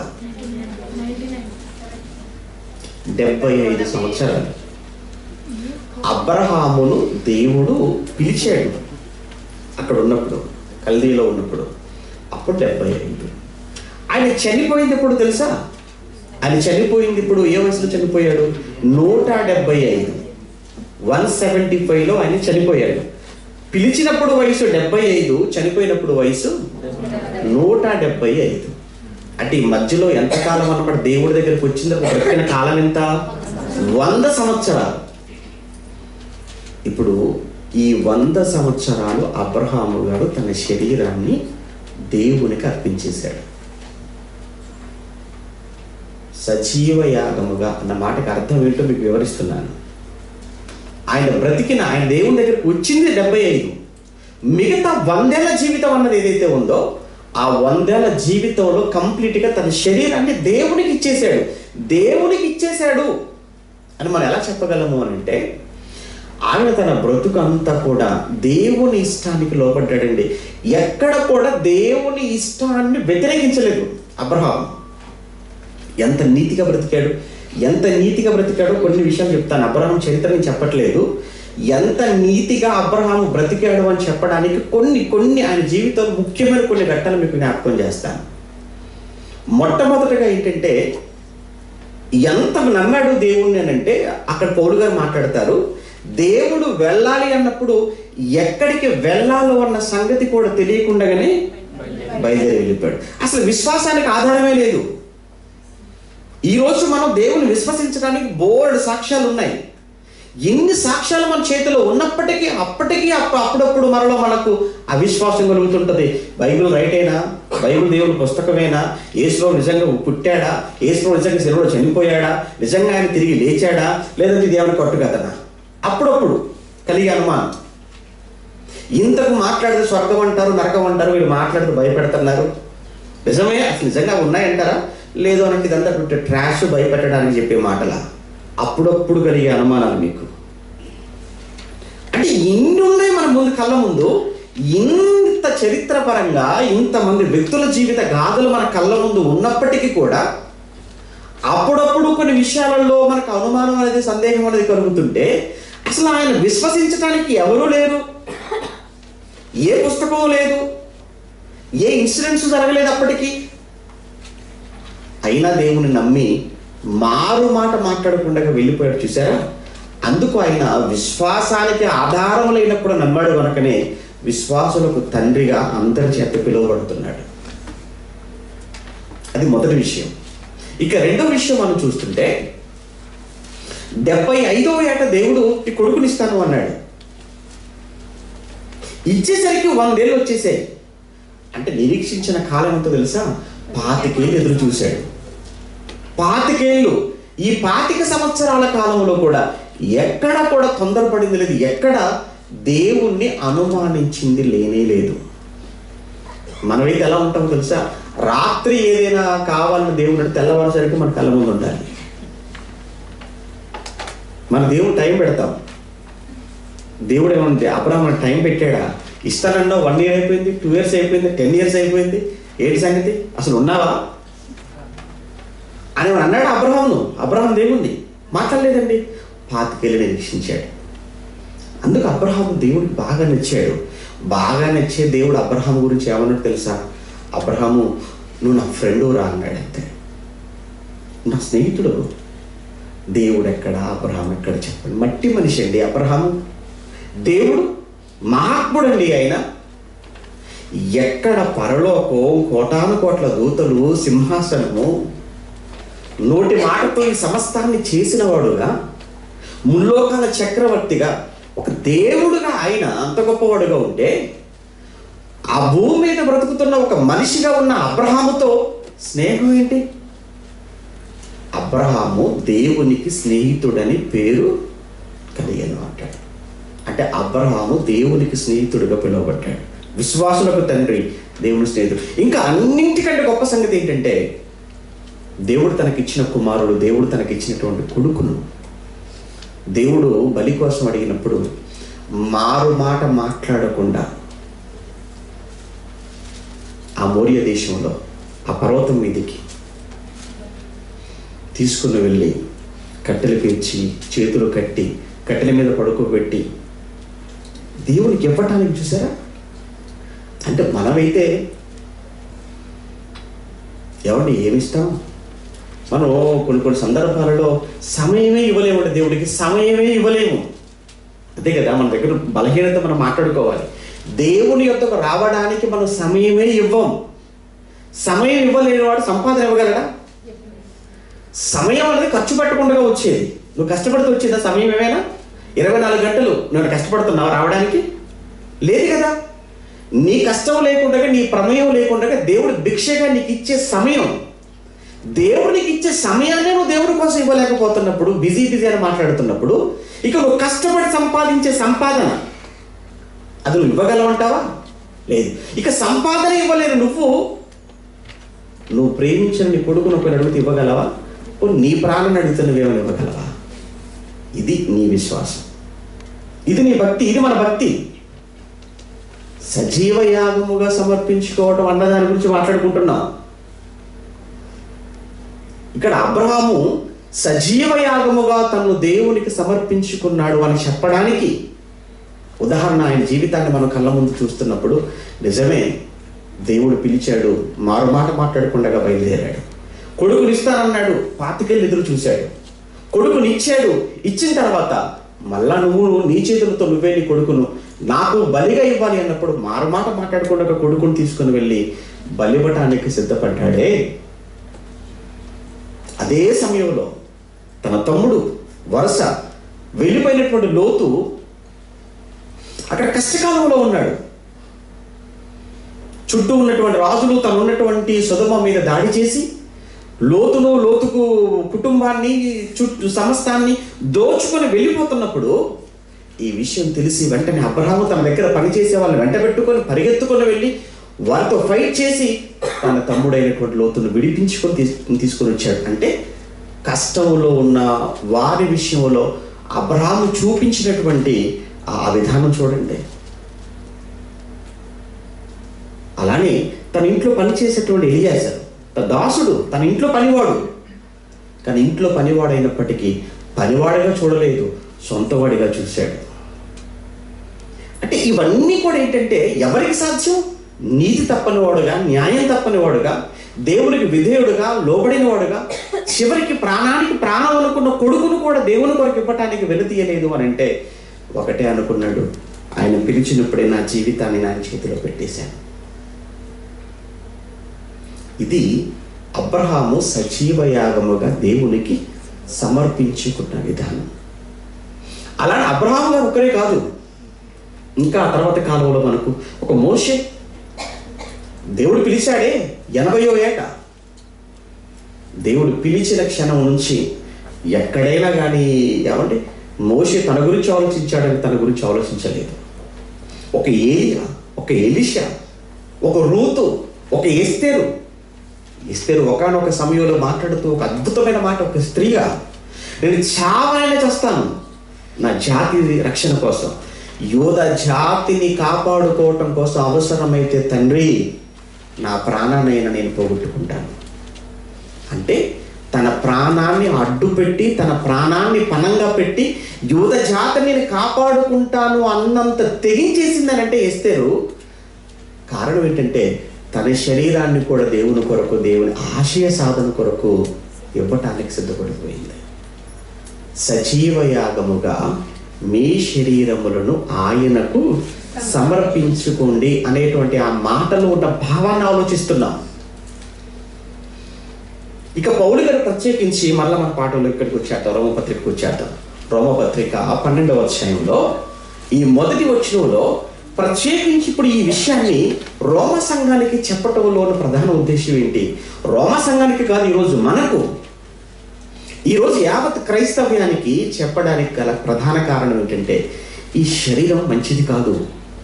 డెబ్బై ఐదు సంవత్సరాలు అబ్రహామును దేవుడు పిలిచాడు అక్కడ ఉన్నప్పుడు కల్దీలో ఉన్నప్పుడు అప్పుడు డెబ్బై ఐదు ఆయన చనిపోయింది ఎప్పుడు తెలుసా ఆయన చనిపోయింది ఇప్పుడు ఏ వయసులో చనిపోయాడు నూట డెబ్బై ఐదు వన్ సెవెంటీ ఫైవ్లో ఆయన చనిపోయాడు పిలిచినప్పుడు వయసు డెబ్బై ఐదు చనిపోయినప్పుడు వయసు నూట డెబ్బై ఐదు అంటే ఈ మధ్యలో ఎంతకాలం అన్నమాట దేవుడి దగ్గరికి వచ్చింది బ్రతికిన కాలం ఎంత వంద సంవత్సరాలు ఇప్పుడు ఈ వంద సంవత్సరాలు అబ్రహాము గారు తన శరీరాన్ని దేవునికి అర్పించేశాడు సజీవ యాగముగా అన్న మాటకి అర్థం ఏంటో మీకు వివరిస్తున్నాను ఆయన బ్రతికిన ఆయన దేవుని దగ్గరికి వచ్చింది డెబ్బై ఐదు మిగతా వందేళ్ల జీవితం అన్నది ఏదైతే ఉందో ఆ వందేళ్ల జీవితంలో కంప్లీట్గా తన శరీరాన్ని దేవునికి ఇచ్చేశాడు దేవునికి ఇచ్చేశాడు అని మనం ఎలా చెప్పగలము అని అంటే ఆయన తన బ్రతుకు అంతా కూడా దేవుని ఇష్టానికి లోపడ్డాడండి ఎక్కడ కూడా దేవుని ఇష్టాన్ని వ్యతిరేకించలేదు అబ్రహాం ఎంత నీతిగా బ్రతికాడు ఎంత నీతిగా బ్రతికాడో కొన్ని విషయాలు చెప్తాను అబ్రహాం చరిత్ర నేను చెప్పట్లేదు ఎంత నీతిగా అబ్రహాం బ్రతికాడు అని చెప్పడానికి కొన్ని కొన్ని ఆయన జీవితంలో ముఖ్యమైన కొన్ని ఘట్టాలు మీకు జ్ఞాపకం చేస్తాను మొట్టమొదటిగా ఏంటంటే ఎంత నమ్మాడు దేవుణ్ణి అని అంటే అక్కడ పౌలు గారు మాట్లాడతారు దేవుడు వెళ్ళాలి అన్నప్పుడు ఎక్కడికి వెళ్ళాలో అన్న సంగతి కూడా తెలియకుండానే బయలుదేరి వెళ్ళిపోయాడు అసలు విశ్వాసానికి ఆధారమే లేదు ఈరోజు మనం దేవుని విశ్వసించడానికి బోర్డు సాక్ష్యాలు ఉన్నాయి ఎన్ని సాక్ష్యాలు మన చేతిలో ఉన్నప్పటికీ అప్పటికీ అప్ప అప్పుడప్పుడు మనలో మనకు అవిశ్వాసం కలుగుతుంటుంది బైబిల్ రైటేనా బైబిల్ దేవుని పుస్తకమేనా ఏసులో నిజంగా పుట్టాడా ఏసులో నిజంగా శిలువలో చనిపోయాడా నిజంగా ఆయన తిరిగి లేచాడా లేదంటే దేవుని కట్టుకథనా అప్పుడప్పుడు కలిగే అనుమానం ఇంతకు మాట్లాడితే స్వర్గం అంటారు నరకం అంటారు వీళ్ళు మాట్లాడుతూ భయపెడుతున్నారు నిజమే అసలు నిజంగా ఉన్నాయంటారా లేదు అనంటే ఇదంతా ట్రాష్ భయపెట్టడానికి చెప్పే మాటలా అప్పుడప్పుడు కలిగే అనుమానాలు మీకు అంటే ఇన్ని ఉన్నాయి మన ముందు కళ్ళ ముందు ఇంత చరిత్రపరంగా ఇంతమంది వ్యక్తుల జీవిత గాథలు మన కళ్ళ ముందు ఉన్నప్పటికీ కూడా అప్పుడప్పుడు కొన్ని విషయాలలో మనకు అనుమానం అనేది సందేహం అనేది కలుగుతుంటే అసలు ఆయన విశ్వసించడానికి ఎవరూ లేరు ఏ పుస్తకం లేదు ఏ ఇన్సిడెంట్స్ జరగలేదు అప్పటికి అయినా దేవుని నమ్మి మారు మాట మాట్లాడకుండా వెళ్ళిపోయాడు చూసారా అందుకు ఆయన విశ్వాసానికి ఆధారం లేనప్పుడు నమ్మాడు కనుకనే విశ్వాసులకు తండ్రిగా అందరి చేత పిలువబడుతున్నాడు అది మొదటి విషయం ఇక రెండవ విషయం మనం చూస్తుంటే డెబ్బై ఐదవ ఏట దేవుడు ఈ కొడుకునిస్తాను అన్నాడు ఇచ్చేసరికి వందేళ్ళు వచ్చేసాయి అంటే నిరీక్షించిన కాలం ఎంతో తెలుసా పాతికేళ్ళు ఎదురు చూశాడు పాతికేళ్ళు ఈ పాతిక సంవత్సరాల కాలంలో కూడా ఎక్కడ కూడా తొందరపడింది లేదు ఎక్కడ దేవుణ్ణి అనుమానించింది లేనే లేదు మనమైతే ఎలా ఉంటాం తెలుసా రాత్రి ఏదైనా కావాలని దేవుడు అంటే తెల్లవారుసరికి మన కళ్ళ ముందు ఉండాలి మన దేవుడు టైం పెడతాం దేవుడు ఏమంటే అబ్రాహ్మణ టైం పెట్టాడా ఇస్తానన్నా వన్ ఇయర్ అయిపోయింది టూ ఇయర్స్ అయిపోయింది టెన్ ఇయర్స్ అయిపోయింది ఏంటి సంగతి అసలు ఉన్నావా అని వాడు అన్నాడు అబ్రహాంను అబ్రహాం దేవుణ్ణి మాట్లాడలేదండి పాతికెళ్ళి నిరీక్షించాడు అందుకు అబ్రహాం దేవుడికి బాగా నచ్చాడు బాగా నచ్చే దేవుడు అబ్రహాం గురించి ఏమన్నాడు తెలుసా అబ్రహాము నువ్వు నా ఫ్రెండు రా అన్నాడు అంతే నా స్నేహితుడు దేవుడు ఎక్కడ అబ్రహాం ఎక్కడ చెప్పండి మట్టి మనిషి అండి అబ్రహాము దేవుడు మహాత్ముడు అండి ఆయన ఎక్కడ పరలోకం కోటాను కోట్ల దూతలు సింహాసనము నోటి మాటతో ఈ సమస్తాన్ని చేసినవాడుగా ముల్లోకాల చక్రవర్తిగా ఒక దేవుడుగా ఆయన అంత గొప్పవాడుగా ఉంటే ఆ భూమి మీద బ్రతుకుతున్న ఒక మనిషిగా ఉన్న అబ్రహాముతో స్నేహం ఏంటి అబ్రహాము దేవునికి స్నేహితుడని పేరు కలిగాను అంటాడు అంటే అబ్రహాము దేవునికి స్నేహితుడిగా పిలువబడ్డాడు విశ్వాసులకు తండ్రి దేవుని స్నేహితుడు ఇంకా అన్నింటికంటే గొప్ప సంగతి ఏంటంటే దేవుడు తనకిచ్చిన కుమారుడు దేవుడు తనకిచ్చినటువంటి కొడుకును దేవుడు బలి కోసం అడిగినప్పుడు మారు మాట మాట్లాడకుండా ఆ మౌర్య దేశంలో ఆ పర్వతం మీదకి తీసుకుని వెళ్ళి కట్టెలు పేర్చి చేతులు కట్టి కట్టెల మీద పడుకోబెట్టి దేవునికి ఇవ్వటానికి చూసారా అంటే మనమైతే ఎవరిని ఏమిస్తాం మనం కొన్ని కొన్ని సందర్భాలలో సమయమే ఇవ్వలేము దేవుడికి సమయమే ఇవ్వలేము అంతే కదా మన దగ్గర బలహీనత మనం మాట్లాడుకోవాలి దేవుని యొక్కకు రావడానికి మనం సమయమే ఇవ్వం సమయం ఇవ్వలేని వాడు సంపాదన ఇవ్వగలడా సమయం అనేది ఖర్చు పెట్టకుండా వచ్చేది నువ్వు కష్టపడితే వచ్చేదా సమయం ఏమైనా ఇరవై నాలుగు గంటలు నువ్వు కష్టపడుతున్నావు రావడానికి లేదు కదా నీ కష్టం లేకుండా నీ ప్రమేయం లేకుండా దేవుడు భిక్షగా నీకు ఇచ్చే సమయం దేవుడికి ఇచ్చే సమయాన్ని నువ్వు దేవుడి కోసం ఇవ్వలేకపోతున్నప్పుడు బిజీ బిజీ అని మాట్లాడుతున్నప్పుడు ఇక నువ్వు కష్టపడి సంపాదించే సంపాదన అది నువ్వు ఇవ్వగలవంటావా లేదు ఇక సంపాదన ఇవ్వలేరు నువ్వు నువ్వు ప్రేమించిన నీ కొడుకును ఒకరు అడిగితే ఇవ్వగలవా ఓ నీ ప్రాణాన్ని అడిగితే నువ్వేమైనా ఇవ్వగలవా ఇది నీ విశ్వాసం ఇది నీ భక్తి ఇది మన భక్తి సజీవ యాగముగా సమర్పించుకోవటం అన్న దాని గురించి మాట్లాడుకుంటున్నాం ఇక్కడ అబ్రహాము సజీవ యాగముగా తను దేవునికి సమర్పించుకున్నాడు అని చెప్పడానికి ఉదాహరణ ఆయన జీవితాన్ని మనం కళ్ళ ముందు చూస్తున్నప్పుడు నిజమే దేవుడు పిలిచాడు మారు మాట మాట్లాడకుండా బయలుదేరాడు కొడుకుని ఇస్తానన్నాడు పాతికెళ్ళి ఎదురు చూశాడు కొడుకుని ఇచ్చాడు ఇచ్చిన తర్వాత మళ్ళా నువ్వు నీ చేతులతో నువ్వే నీ కొడుకును నాకు బలిగా ఇవ్వాలి అన్నప్పుడు మారు మాట మాట్లాడకుండా కొడుకుని తీసుకుని వెళ్ళి బలివ్వటానికి సిద్ధపడ్డాడే అదే సమయంలో తన తమ్ముడు వరుస వెళ్ళిపోయినటువంటి లోతు అక్కడ కష్టకాలంలో ఉన్నాడు చుట్టూ ఉన్నటువంటి రాజులు తను ఉన్నటువంటి సుధమ మీద దాడి చేసి లోతును లోతుకు కుటుంబాన్ని చుట్టూ సమస్తాన్ని దోచుకొని వెళ్ళిపోతున్నప్పుడు ఈ విషయం తెలిసి వెంటనే అబ్రహాము తన దగ్గర పనిచేసే వాళ్ళని వెంట పెట్టుకొని పరిగెత్తుకొని వెళ్ళి వారితో ఫైట్ చేసి తన తమ్ముడైనటువంటి లోతును విడిపించుకొని తీసు తీసుకొని వచ్చాడు అంటే కష్టంలో ఉన్న వారి విషయంలో అబ్రహాము చూపించినటువంటి ఆ విధానం చూడండి అలానే తన ఇంట్లో పనిచేసేటువంటి ఎలియాజర్ తన దాసుడు తన ఇంట్లో పనివాడు కానీ ఇంట్లో పనివాడైనప్పటికీ పనివాడిగా చూడలేదు సొంతవాడిగా చూశాడు అంటే ఇవన్నీ కూడా ఏంటంటే ఎవరికి సాధ్యం నీతి తప్పనివాడుగా న్యాయం తప్పనివాడుగా దేవునికి విధేయుడుగా లోబడిన వాడుగా చివరికి ప్రాణానికి ప్రాణం అనుకున్న కొడుకును కూడా దేవుని కొరకు ఇవ్వటానికి వెలుతీయలేదు అని అంటే ఒకటే అనుకున్నాడు ఆయన పిలిచినప్పుడే నా జీవితాన్ని నా చేతిలో పెట్టేశాను ఇది అబ్రహాము సజీవ యాగముగా దేవునికి సమర్పించుకున్న విధానం అలానే అబ్రహాం గారు ఒక్కరే కాదు ఇంకా ఆ తర్వాత కాలంలో మనకు ఒక మోషే దేవుడు పిలిచాడే ఎనభయో ఏట దేవుడు పిలిచిన క్షణం నుంచి ఎక్కడైనా కానీ ఏమంటే మోషే తన గురించి ఆలోచించాడని తన గురించి ఆలోచించలేదు ఒక ఏలియా ఒక ఎలిషా ఒక రూతు ఒక ఎస్తేరు ఎస్తేరు ఒకనొక సమయంలో మాట్లాడుతూ ఒక అద్భుతమైన మాట ఒక స్త్రీగా నేను చావాలని చేస్తాను నా జాతి రక్షణ కోసం యోధ జాతిని కాపాడుకోవటం కోసం అవసరమైతే తండ్రి నా ప్రాణాన్నైనా నేను పోగొట్టుకుంటాను అంటే తన ప్రాణాన్ని అడ్డుపెట్టి తన ప్రాణాన్ని పనంగా పెట్టి యూద జాతిని నేను కాపాడుకుంటాను అన్నంత తెగించేసిందనంటే ఎస్తేరు కారణం ఏంటంటే తన శరీరాన్ని కూడా దేవుని కొరకు దేవుని ఆశయ సాధన కొరకు ఇవ్వటానికి సిద్ధపడిపోయింది సజీవ యాగముగా మీ శరీరములను ఆయనకు సమర్పించుకోండి అనేటువంటి ఆ మాటలో ఉన్న భావాన్ని ఆలోచిస్తున్నాం ఇక పౌలు గారు ప్రత్యేకించి మళ్ళా మన పాఠంలో ఇక్కడికి వచ్చాట రోమపత్రికకు వచ్చాట రోమపత్రిక పన్నెండవ అధ్యాయంలో ఈ మొదటి వచనంలో ప్రత్యేకించి ఇప్పుడు ఈ విషయాన్ని రోమ సంఘానికి చెప్పటంలోని ప్రధాన ఉద్దేశం ఏంటి రోమ సంఘానికి కాదు ఈరోజు మనకు ఈరోజు యావత్ క్రైస్తవ్యానికి చెప్పడానికి గల ప్రధాన కారణం ఏంటంటే ఈ శరీరం మంచిది కాదు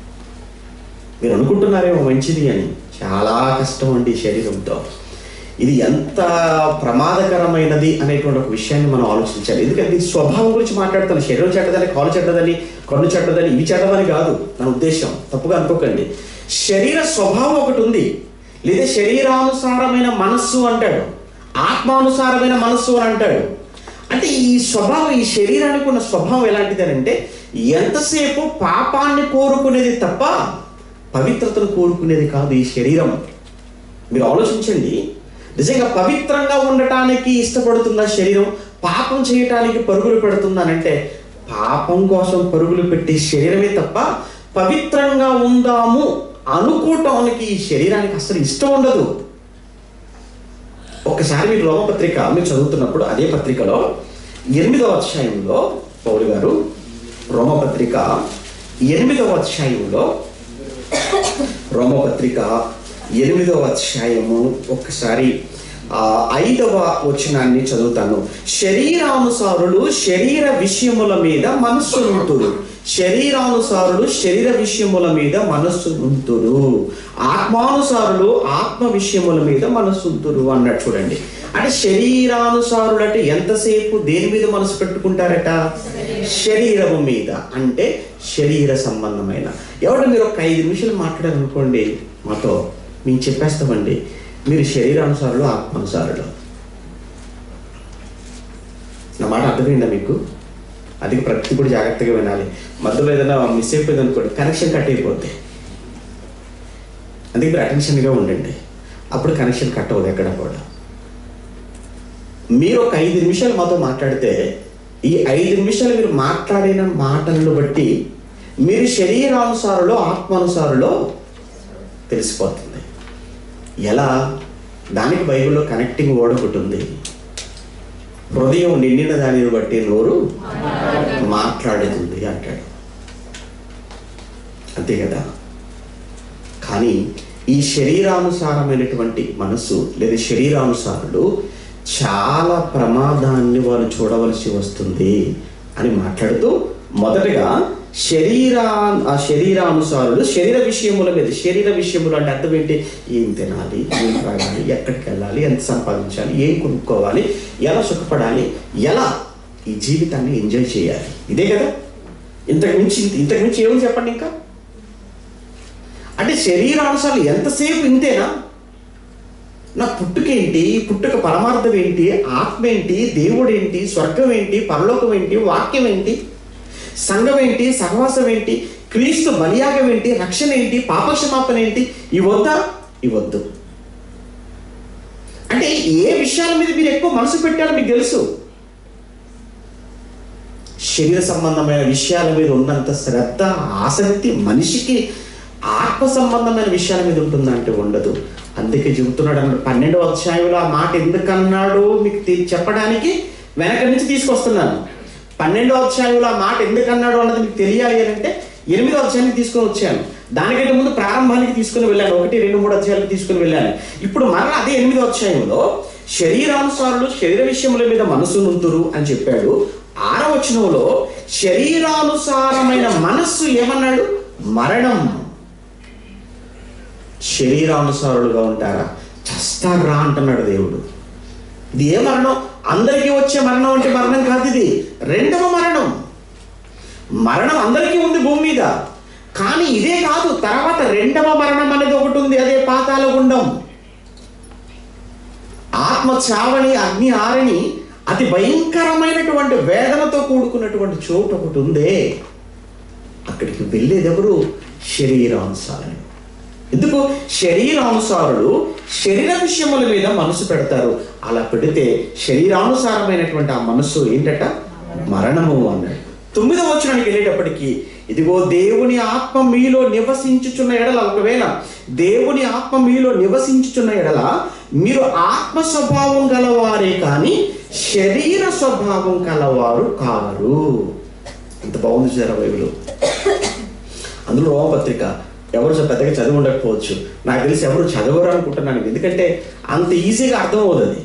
మీరు అనుకుంటున్నారేమో మంచిది అని చాలా కష్టం అండి ఈ శరీరంతో ఇది ఎంత ప్రమాదకరమైనది అనేటువంటి ఒక విషయాన్ని మనం ఆలోచించాలి ఎందుకంటే ఈ స్వభావం గురించి మాట్లాడుతాను శరీరం చెడ్డదని కాలు చెడ్డదని కన్ను చెడ్డదని ఇవి చెడ్డదని కాదు నా ఉద్దేశం తప్పుగా అనుకోకండి శరీర స్వభావం ఒకటి ఉంది లేదా శరీరానుసారమైన మనస్సు అంటాడు ఆత్మానుసారమైన మనస్సు అని అంటాడు అంటే ఈ స్వభావం ఈ శరీరానికి ఉన్న స్వభావం ఎలాంటిది అంటే ఎంతసేపు పాపాన్ని కోరుకునేది తప్ప పవిత్రతను కోరుకునేది కాదు ఈ శరీరం మీరు ఆలోచించండి నిజంగా పవిత్రంగా ఉండటానికి ఇష్టపడుతున్న శరీరం పాపం చేయటానికి పరుగులు పెడుతుందనంటే పాపం కోసం పరుగులు పెట్టే శరీరమే తప్ప పవిత్రంగా ఉందాము అనుకోవటానికి ఈ శరీరానికి అసలు ఇష్టం ఉండదు ఒక్కసారి మీరు రోమపత్రిక మీరు చదువుతున్నప్పుడు అదే పత్రికలో ఎనిమిదవ అధ్యాయంలో పౌరు గారు రోమపత్రిక ఎనిమిదవ అధ్యాయంలో రోమపత్రిక ఎనిమిదవ అధ్యాయము ఒక్కసారి ఆ, ఐదవ వచనాన్ని చదువుతాను శరీరానుసారులు శరీర విషయముల మీద మనస్సు నుంతురు శరీరానుసారులు శరీర విషయముల మీద మనస్సు నుంతురు ఆత్మానుసారులు ఆత్మ విషయముల మీద మనస్సు ఉంతురు అన్నట్టు చూడండి అంటే శరీరానుసారులు అంటే ఎంతసేపు దేని మీద మనసు పెట్టుకుంటారట శరీరము మీద అంటే శరీర సంబంధమైన ఎవరు మీరు ఒక ఐదు నిమిషాలు మాట్లాడారనుకోండి మాతో మేము చెప్పేస్తామండి మీరు శరీరానుసారులు ఆత్మానుసారులు నా మాట అర్థమైందా మీకు అది ప్రతి కూడా జాగ్రత్తగా వినాలి మధ్యలో ఏదైనా మిస్ అయిపోయింది అనుకోండి కనెక్షన్ కట్ అయిపోద్ది అందుకే మీరు అటెన్షన్గా ఉండండి అప్పుడు కనెక్షన్ కట్ అవ్వదు ఎక్కడ కూడా మీరు ఒక ఐదు నిమిషాలు మాతో మాట్లాడితే ఈ ఐదు నిమిషాలు మీరు మాట్లాడిన మాటలను బట్టి మీరు శరీరానుసారులో ఆత్మానుసారులో తెలిసిపోతుంది ఎలా దానికి బైబిల్లో కనెక్టింగ్ వర్డ్ ఒకటి ఉంది హృదయం నిండిన దానిని బట్టి నోరు మాట్లాడుతుంది అంటాడు అంతే కదా కానీ ఈ శరీరానుసారమైనటువంటి మనసు లేదా శరీరానుసారులు చాలా ప్రమాదాన్ని వారు చూడవలసి వస్తుంది అని మాట్లాడుతూ మొదటగా శరీరా ఆ శరీరానుసారులు శరీర విషయముల మీద శరీర విషయములు అంటే అర్థం ఏంటి ఏం తినాలి ఏం తాగాలి ఎక్కడికి వెళ్ళాలి ఎంత సంపాదించాలి ఏం కొనుక్కోవాలి ఎలా సుఖపడాలి ఎలా ఈ జీవితాన్ని ఎంజాయ్ చేయాలి ఇదే కదా ఇంతకు మించి ఇంతకు మించి ఏమని చెప్పండి ఇంకా అంటే శరీరాంశాలు ఎంతసేపు ఇంతేనా నా పుట్టుకేంటి పుట్టుక పరమార్థం ఏంటి ఆత్మ ఏంటి దేవుడు ఏంటి స్వర్గం ఏంటి పరలోకం ఏంటి వాక్యం ఏంటి సంఘం ఏంటి సహవాసం ఏంటి క్రీస్తు బలియాగం ఏంటి రక్షణ ఏంటి పాపక్షమాపణ ఏంటి ఇవొద్దా ఇవద్దు అంటే ఏ విషయాల మీద మీరు ఎక్కువ మనసు పెట్టారో మీకు తెలుసు శరీర సంబంధమైన విషయాల మీద ఉన్నంత శ్రద్ధ ఆసక్తి మనిషికి ఆత్మ సంబంధమైన విషయాల మీద ఉంటుందంటే ఉండదు అందుకే చెబుతున్నాడు అన్నాడు పన్నెండవ అధ్యాయంలో ఆ మాట ఎందుకన్నాడు మీకు తీ- చెప్పడానికి వెనక నుంచి తీసుకొస్తున్నాను పన్నెండవ అధ్యాయంలో ఆ మాట ఎందుకన్నాడు అన్నది మీకు తెలియాలి అని అంటే ఎనిమిదో అధ్యాయానికి తీసుకొని వచ్చాను దానికంటే ముందు ప్రారంభానికి తీసుకుని వెళ్ళాను ఒకటి రెండు మూడు అధ్యాయాలకు తీసుకుని వెళ్ళాను ఇప్పుడు మరలా అదే ఎనిమిదో అధ్యాయంలో శరీరానుసారులు శరీర విషయముల మీద మనసు నుంతురు అని చెప్పాడు ఆరవ వచనంలో శరీరానుసారమైన మనస్సు ఏమన్నాడు మరణం శరీరానుసారులుగా ఉంటారా చస్తారా అంటున్నాడు దేవుడు ఇది ఏ మరణం అందరికీ వచ్చే మరణం అంటే మరణం కాదు ఇది రెండవ మరణం మరణం అందరికీ ఉంది భూమి మీద కానీ ఇదే కాదు తర్వాత రెండవ మరణం అనేది ఒకటి ఉంది అదే పాతాల గుండం ఆత్మ చావని అగ్ని ఆరని అతి భయంకరమైనటువంటి వేదనతో కూడుకున్నటువంటి చోటు ఒకటి ఉందే అక్కడికి వెళ్ళేది ఎవరు శరీరానుసారులు ఎందుకు శరీరానుసారులు శరీర విషయముల మీద మనసు పెడతారు అలా పెడితే శరీరానుసారమైనటువంటి ఆ మనస్సు ఏంటట మరణము అన్నాడు తొమ్మిదవ వచనానికి వెళ్ళేటప్పటికి ఇదిగో దేవుని ఆత్మ మీలో నివసించుచున్న ఎడల ఒకవేళ దేవుని ఆత్మ మీలో నివసించుచున్న ఎడల మీరు ఆత్మ స్వభావం గలవారే కానీ శరీర స్వభావం కలవారు కారు ఇంత బాగుంది సార్ బైబిల్ అందులో రోమపత్రిక ఎవరు చ- పెద్దగా చదివి ఉండకపోవచ్చు నాకు తెలిసి ఎవరు చదవరు అనుకుంటున్నాను ఎందుకంటే అంత ఈజీగా అర్థం అవుతుంది అది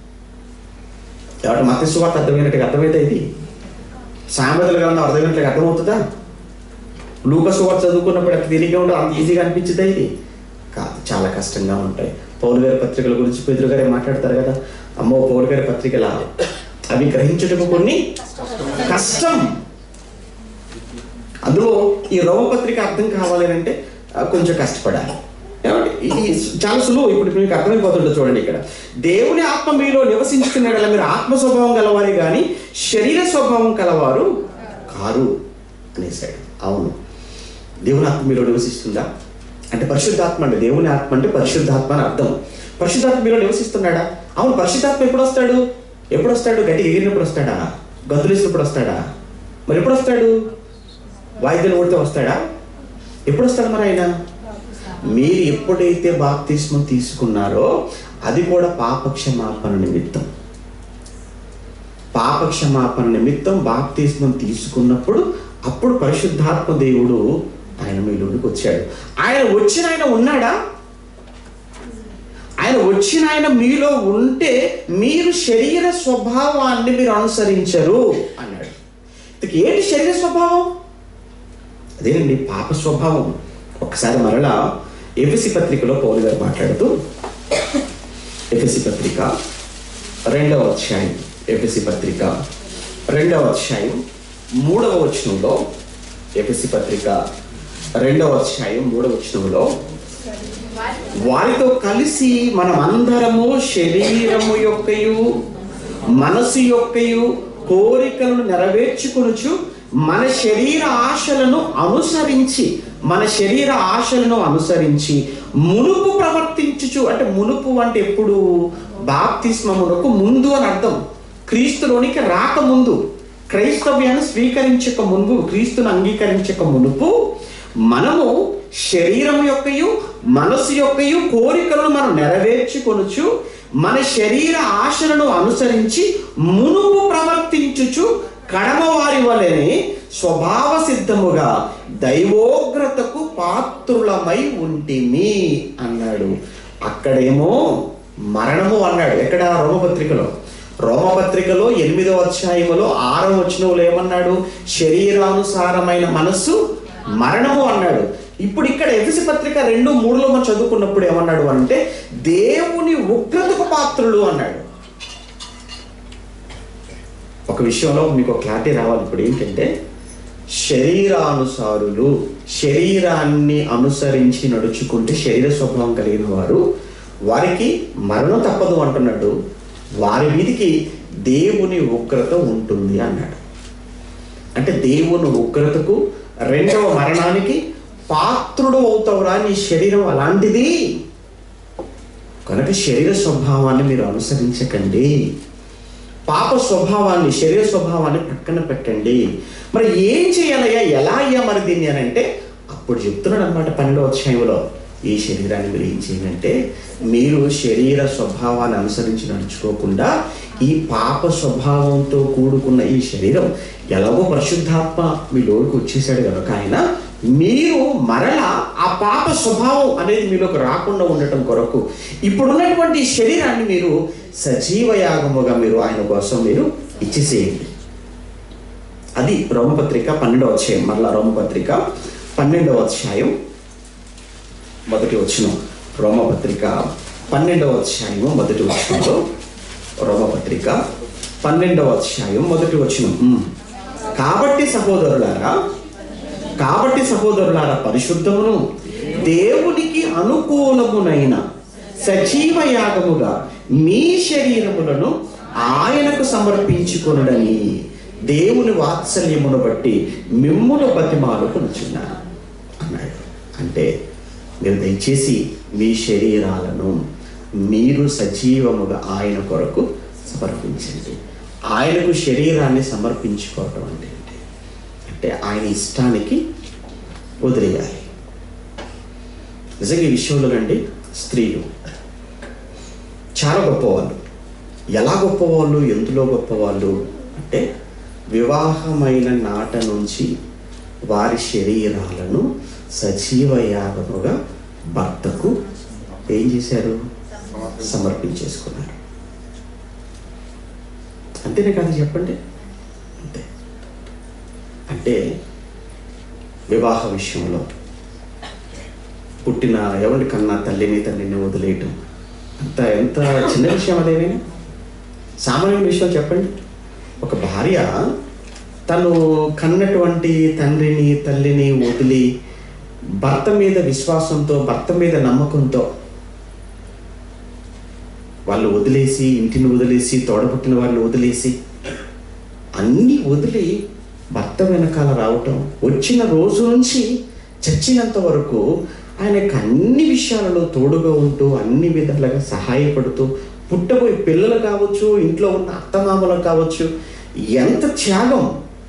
ఎవరి మత సువార్త అర్థమైనట్టుగా అర్థమైతే ఇది సామెతలు గ్రంథం అర్థమైనట్లుగా అర్థమవుతుందా లూక సువార్త చదువుకున్నప్పుడు అంత తేలిగ్గా ఉండదు అంత ఈజీగా అనిపించిందా ఇది కాదు చాలా కష్టంగా ఉంటాయి పౌలు గారి పత్రికల గురించి పేదరు గారే మాట్లాడతారు కదా అమ్మో పౌలు గారి పత్రికల అవి గ్రహించుటకు కొన్ని కష్టం అందులో ఈ రోమపత్రిక అర్థం కావాలి అని అంటే ఆ, కొంచెం కష్టపడాలి ఏమంటే ఇది చాలా సులువు ఇప్పుడు మీకు అర్థమైపోతుంటుంది చూడండి ఇక్కడ దేవుని ఆత్మ మీలో నివసించుకున్న మీరు ఆత్మ స్వభావం గలవారే కానీ శరీర స్వభావం కలవారు కారు అనేసాడు అవును దేవుని ఆత్మ మీలో నివసిస్తుందా అంటే పరిశుద్ధాత్మ అంటే దేవుని ఆత్మ అంటే పరిశుద్ధాత్మ అని అర్థం పరిశుద్ధాత్మ మీలో నివసిస్తున్నాడా అవును పరిశుద్ధాత్మ ఎప్పుడు వస్తాడు ఎప్పుడు వస్తాడు గట్టి ఎగిరినప్పుడు వస్తాడా గంతులేసినప్పుడు వస్తాడా మరి ఎప్పుడు వస్తాడు వాయిద్యం కొడితే వస్తాడా ఎప్పుడు వస్తాడు మరి ఆయన మీరు ఎప్పుడైతే బాప్తిస్మం తీసుకున్నారో అది కూడా పాపక్షమాపణ నిమిత్తం పాపక్షమాపణ నిమిత్తం బాప్తిస్మం తీసుకున్నప్పుడు అప్పుడు పరిశుద్ధాత్మ దేవుడు ఆయన మీలోనికి వచ్చాడు ఆయన వచ్చిన ఆయన ఉన్నాడా ఆయన వచ్చిన ఆయన మీలో ఉంటే మీరు శరీర స్వభావాన్ని మీరు అనుసరించరు అన్నాడు ఇంతకీ ఏంటి శరీర స్వభావం అదేనండి పాప స్వభావం ఒకసారి మరలా ఎఫ్ఎసి పత్రికలో పౌలు గారు మాట్లాడుతూ ఎఫ్ఎసి పత్రిక రెండవ అధ్యాయం ఎఫ్ఎసి పత్రిక రెండవ అధ్యాయం మూడవ వచనంలో ఎఫ్ఎసి పత్రిక రెండవ అధ్యాయం మూడవ వచనంలో వారితో కలిసి మనం అందరము శరీరము యొక్కయు మనసు యొక్కయు కోరికలను నెరవేర్చుకొనుచు మన శరీర ఆశలను అనుసరించి మన శరీర ఆశలను అనుసరించి మునుపు ప్రవర్తించుచు అంటే మునుపు అంటే ఎప్పుడు బాప్తిస్మమునకు ముందు అని అర్థం క్రీస్తులోనికి రాకముందు క్రైస్తవ్యాన్ని స్వీకరించక ముందు క్రీస్తును అంగీకరించక మునుపు మనము శరీరం యొక్కయు మనసు యొక్కయు కోరికలను మనం నెరవేర్చుకొనుచు మన శరీర ఆశలను అనుసరించి మునుపు ప్రవర్తించుచు కడమ వారి వలెనే స్వభావ సిద్ధముగా దైవోగ్రతకు పాత్రులమై ఉంటిమి అన్నాడు అక్కడేమో మరణము అన్నాడు ఎక్కడ రోమపత్రికలో రోమపత్రికలో ఎనిమిదవ అధ్యాయములో ఆరవ వచనంలో ఏమన్నాడు శరీరానుసారమైన మనస్సు మరణము అన్నాడు ఇప్పుడు ఇక్కడ ఎఫెసి పత్రిక రెండు మూడులో మనం చదువుకున్నప్పుడు ఏమన్నాడు అంటే దేవుని ఉగ్రతకు పాత్రులు అన్నాడు ఒక విషయంలో మీకు ఒక క్లారిటీ రావాలి ఇప్పుడు ఏంటంటే శరీరానుసారులు శరీరాన్ని అనుసరించి నడుచుకుంటే శరీర స్వభావం కలిగిన వారు వారికి మరణం తప్పదు అంటున్నాడు వారి మీదికి దేవుని ఉగ్రత ఉంటుంది అన్నాడు అంటే దేవుని ఉగ్రతకు రెండవ మరణానికి పాత్రుడు అవుతావురా నీ శరీరం అలాంటిది కనుక శరీర స్వభావాన్ని మీరు అనుసరించకండి పాప స్వభావాన్ని శరీర స్వభావాన్ని పక్కన పెట్టండి మరి ఏం చేయాలయ్యా ఎలా అయ్యా మరి దీన్ని అని అంటే అప్పుడు చెప్తున్నాడు అనమాట పన్నెండవ అధ్యాయంలో ఈ శరీరాన్ని మీరు ఏం చేయాలంటే మీరు శరీర స్వభావాన్ని అనుసరించి నడుచుకోకుండా ఈ పాప స్వభావంతో కూడుకున్న ఈ శరీరం ఎలాగో పరిశుద్ధాత్మ మీ లోనికి వచ్చేసాడు కనుక ఆయన మీరు మరలా ఆ పాప స్వభావం అనేది మీలోకి రాకుండా ఉండటం కొరకు ఇప్పుడున్నటువంటి శరీరాన్ని మీరు సజీవ యాగముగా మీరు ఆయన కోసం మీరు ఇచ్చేసేయండి అది రోమపత్రిక పన్నెండవ అధ్యాయం మరలా రోమపత్రిక పన్నెండవ అధ్యాయం మొదటి వచనం రోమపత్రిక పన్నెండవ అధ్యాయము మొదటి వచనంలో రోమపత్రిక పన్నెండవ అధ్యాయం మొదటి వచనం ఉమ్. కాబట్టి సహోదరులారా కాబట్టి సహోదరులారా పరిశుద్ధమును దేవునికి అనుకూలమునైన సజీవ యాగముగా మీ శరీరములను ఆయనకు సమర్పించుకొనుడని దేవుని వాత్సల్యమును బట్టి మిమ్మును బతిమాలుకొనుచున్నాను అన్నాడు అంటే మీరు దయచేసి మీ శరీరాలను మీరు సజీవముగా ఆయన కొరకు సమర్పించండి ఆయనకు శరీరాన్ని సమర్పించుకోవటం అంటే ఏంటి? అంటే ఆయన ఇష్టానికి వదిలేయాలి నిజంగా ఈ విషయంలో అండి స్త్రీలు చాలా గొప్పవాళ్ళు ఎలా గొప్పవాళ్ళు ఎందులో గొప్పవాళ్ళు అంటే వివాహమైన నాట నుంచి వారి శరీరాలను సజీవ యాగముగా భర్తకు ఏం చేశారు సమర్పించేసుకున్నారు అంతేనే కాదు చెప్పండి అంతే అంటే వివాహ విషయంలో పుట్టిన ఎవరి కన్నా తల్లిని తండ్రిని వదిలేయటం అంత ఎంత చిన్న విషయం అదేమైనా సామాన్య విషయం చెప్పండి ఒక భార్య తను కన్నటువంటి తండ్రిని తల్లిని వదిలి భర్త మీద విశ్వాసంతో భర్త మీద నమ్మకంతో వాళ్ళు వదిలేసి ఇంటిని వదిలేసి తోడబుట్టిన వాళ్ళు వదిలేసి అన్నీ వదిలి భర్త వెనకాల రావటం వచ్చిన రోజు నుంచి చచ్చినంత వరకు ఆయనకు అన్ని విషయాలలో తోడుగా ఉంటూ అన్ని విధాలుగా సహాయపడుతూ పుట్టబోయే పిల్లలు కావచ్చు ఇంట్లో ఉన్న అత్తమామలు కావచ్చు ఎంత త్యాగం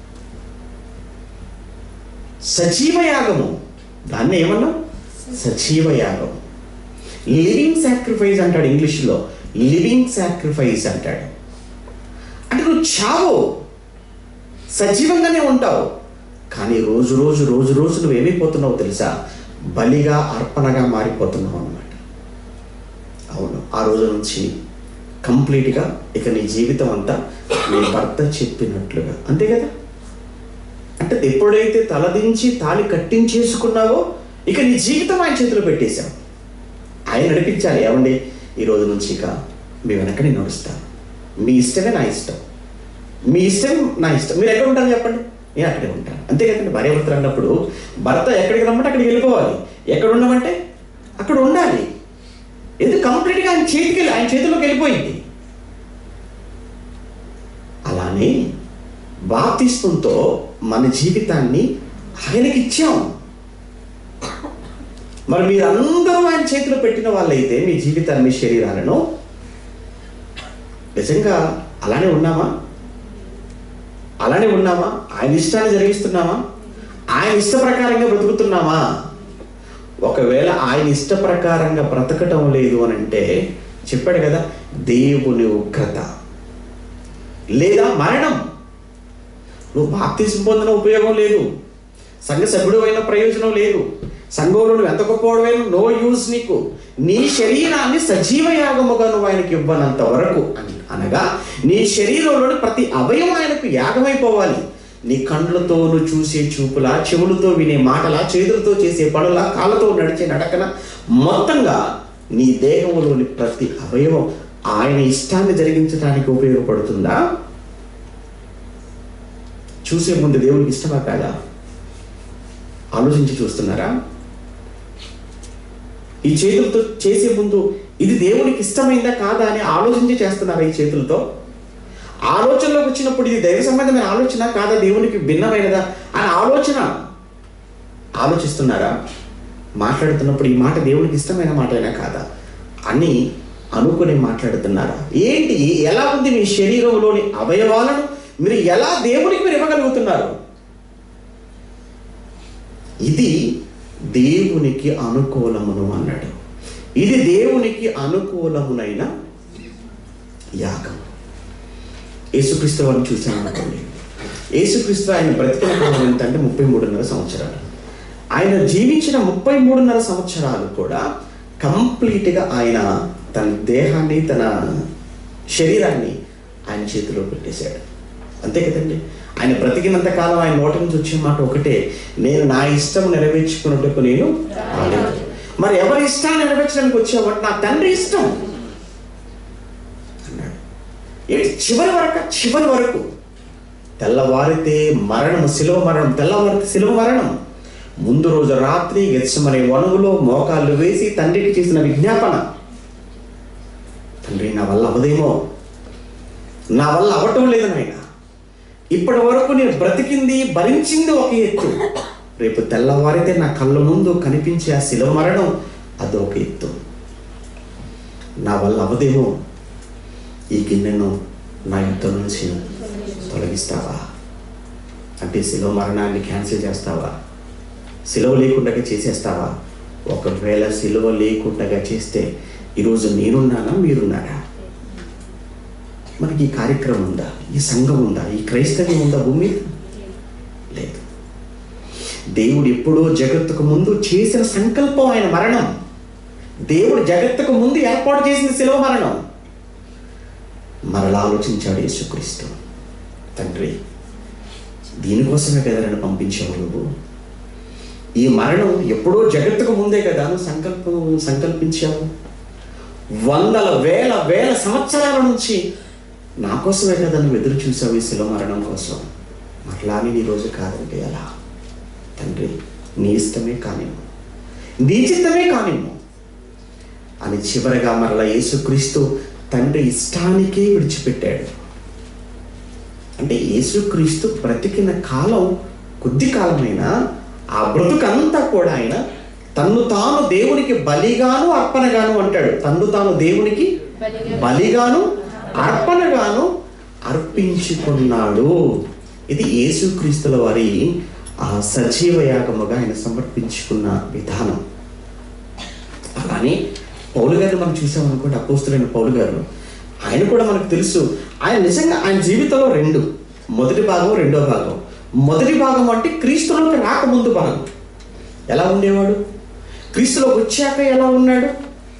సజీవయాగము దాన్ని ఏమన్నాం సజీవయాగం లివింగ్ సాక్రిఫైస్ అంటాడు ఇంగ్లీష్లో లివింగ్ సాక్రిఫైస్ అంటాడు అంటే నువ్వు చావు సజీవంగానే ఉంటావు కానీ రోజు రోజు రోజు రోజు నువ్వు ఏమైపోతున్నావు తెలుసా బలిగా అర్పణగా మారిపోతున్నావు అన్నమాట అవును ఆ రోజు నుంచి కంప్లీట్గా ఇక నీ జీవితం అంతా నీ భర్త చెప్పినట్లుగా అంతే కదా అంటే ఎప్పుడైతే తలదించి తాళి కట్టించేసుకున్నావో ఇక నీ జీవితం ఆయన చేతిలో పెట్టేశావు ఆయన నడిపించాలి ఏమండి ఈ రోజు నుంచి ఇక మీ వెనక నేను నడుస్తాను మీ ఇష్టమే నా ఇష్టం మీ ఇష్టం నా ఇష్టం మీరు ఎక్కడ ఉంటారు చెప్పండి నేను అక్కడే ఉంటాను అంతే కదండి భార్య భర్తలు అన్నప్పుడు భర్త ఎక్కడికి రమ్మంటే అక్కడికి వెళ్ళిపోవాలి ఎక్కడ ఉండమంటే అక్కడ ఉండాలి ఎందుకు కంప్లీట్గా ఆయన చేతికి వెళ్ళి ఆయన చేతిలోకి వెళ్ళిపోయింది అలానే బాప్తిస్తంతో మన జీవితాన్ని ఆయనకి ఇచ్చాం మరి మీరందరూ ఆయన చేతిలో పెట్టిన వాళ్ళైతే మీ జీవితాన్ని మీ శరీరాలను నిజంగా అలానే ఉన్నామా అలానే ఉన్నామా ఆయన ఇష్టాన్ని జరిగిస్తున్నామా ఆయన ఇష్ట ప్రకారంగా బ్రతుకుతున్నామా ఒకవేళ ఆయన ఇష్ట ప్రకారంగా బ్రతకటం లేదు అని అంటే చెప్పాడు కదా దేవుని ఉగ్రత లేదా మరణం నువ్వు బాప్తిసం పొందిన ఉపయోగం లేదు సంఘ సభ్యుడు అయిన ప్రయోజనం లేదు సంఘంలో నువ్వు ఎంత గొప్పవాడువైనా నో యూజ్ నీకు నీ శరీరాన్ని సజీవ యాగముగా నువ్వు ఆయనకి ఇవ్వనంత వరకు అని అనగా నీ శరీరంలోని ప్రతి అవయవం ఆయనకు యాగమైపోవాలి నీ కండ్లతో నువ్వు చూసే చూపులా చెవులతో వినే మాటలా చేతులతో చేసే పనులా కాళ్ళతో నడిచే నడకన మొత్తంగా నీ దేహంలోని ప్రతి అవయవం ఆయన ఇష్టాన్ని జరిగించడానికి ఉపయోగపడుతుందా చూసే ముందు దేవునికి ఇష్టమా కాదా ఆలోచించి చూస్తున్నారా ఈ చేతులతో చేసే ముందు ఇది దేవునికి ఇష్టమైందా కాదా అని ఆలోచించి చేస్తున్నారా ఈ చేతులతో ఆలోచనలోకి వచ్చినప్పుడు ఇది దైవ సంబంధమైన ఆలోచన కాదా దేవునికి భిన్నమైనదా అని ఆలోచన ఆలోచిస్తున్నారా మాట్లాడుతున్నప్పుడు ఈ మాట దేవునికి ఇష్టమైన మాటైనా కాదా అని అనుకుని మాట్లాడుతున్నారా ఏంటి ఎలా ఉంది మీ శరీరంలోని అవయవాలను మీరు ఎలా దేవునికి మీరు ఇవ్వగలుగుతున్నారు ఇది దేవునికి అనుకూలమును అన్నాడు ఇది దేవునికి అనుకూలమునైన యాగం యేసుక్రీస్తు వారిని చూశాను అనుకోండి యేసుక్రీస్తు ఆయన బ్రతికిన కాలం ఎంత అంటే ముప్పై మూడున్నర సంవత్సరాలు ఆయన జీవించిన ముప్పై మూడున్నర సంవత్సరాలు కూడా కంప్లీట్గా ఆయన తన దేహాన్ని తన శరీరాన్ని ఆయన చేతిలో పెట్టేశాడు అంతే కదండి ఆయన బ్రతికినంత కాలం ఆయన నోటి నుంచి వచ్చే మాట ఒకటే నేను నా ఇష్టం నెరవేర్చుకున్నట్టుకు నేను రాలేదు మరి ఎవరి ఇష్టాన్ని నెరవేర్చడానికి వచ్చావంటే నా తండ్రి ఇష్టం అన్నాడు ఏంటి చివరి వరకు చివరి వరకు తెల్లవారితే మరణం శిలువ మరణం తెల్లవారితే శిలువ మరణం ముందు రోజు రాత్రి గెచ్చమనే వనువులో మోకాళ్ళు వేసి తండ్రికి చేసిన విజ్ఞాపన తండ్రి నా వల్ల అవదేమో నా వల్ల అవటం లేదు నాయన ఇప్పటి వరకు నేను బ్రతికింది భరించింది ఒక ఎత్తు రేపు తెల్లవారితే నా కళ్ళ ముందు కనిపించే ఆ శిలువ మరణం అదొక ఎత్తు నా వల్ల అవదేమో ఈ గిన్నెను నా యుద్ధం నుంచి తొలగిస్తావా అంటే శిలువ మరణాన్ని క్యాన్సిల్ చేస్తావా సిలువ లేకుండా చేసేస్తావా ఒకవేళ సిలువ లేకుండా చేస్తే ఈరోజు నేనున్నానా మీరున్నారా మనకి ఈ కార్యక్రమం ఉందా ఈ సంఘం ఉందా ఈ క్రైస్తవ్యం ఉందా భూమి మీద? లేదు దేవుడు ఎప్పుడో జగత్తుకు ముందు చేసిన సంకల్పం ఆయన మరణం దేవుడు జగత్తుకు ముందు ఏర్పాటు చేసిన శిలువ మరణం మరలా ఆలోచించాడు యేసుక్రీస్తు తండ్రి దీనికోసమే కదా నన్ను పంపించావు నువ్వు ఈ మరణం ఎప్పుడో జగత్తుకు ముందే కదా నువ్వు సంకల్పం సంకల్పించావు వందల వేల వేల సంవత్సరాల నుంచి నా కోసమే కదా నువ్వు ఎదురు చూసావు ఈ శిలో మరణం కోసం మరలాని నీ రోజు కాదంటే ఎలా తండ్రి నీ ఇష్టమే కానివ్వు నీ చిత్తమే కానివ్వు అని చివరగా మరలా యేసుక్రీస్తు తండ్రి ఇష్టానికే విడిచిపెట్టాడు అంటే యేసుక్రీస్తు బ్రతికిన కాలం కొద్ది కాలమైనా ఆ బ్రతుకంతా కూడా ఆయన తన్ను తాను దేవునికి బలిగాను అర్పణగాను అంటాడు తన్ను తాను దేవునికి బలిగాను అర్పణగాను అర్పించుకున్నాడు ఇది యేసుక్రీస్తుల వారి ఆ సజీవ యాగముగా ఆయన సమర్పించుకున్న విధానం అలానే పౌలు గారిని మనం చూసామనుకోండి అపోస్తులైన పౌలు గారు ఆయన కూడా మనకు తెలుసు ఆయన నిజంగా ఆయన జీవితంలో రెండు మొదటి భాగం రెండో భాగం మొదటి భాగం అంటే క్రీస్తులోకి రాకముందు భాగం ఎలా ఉండేవాడు క్రీస్తులోకి వచ్చాక ఎలా ఉన్నాడు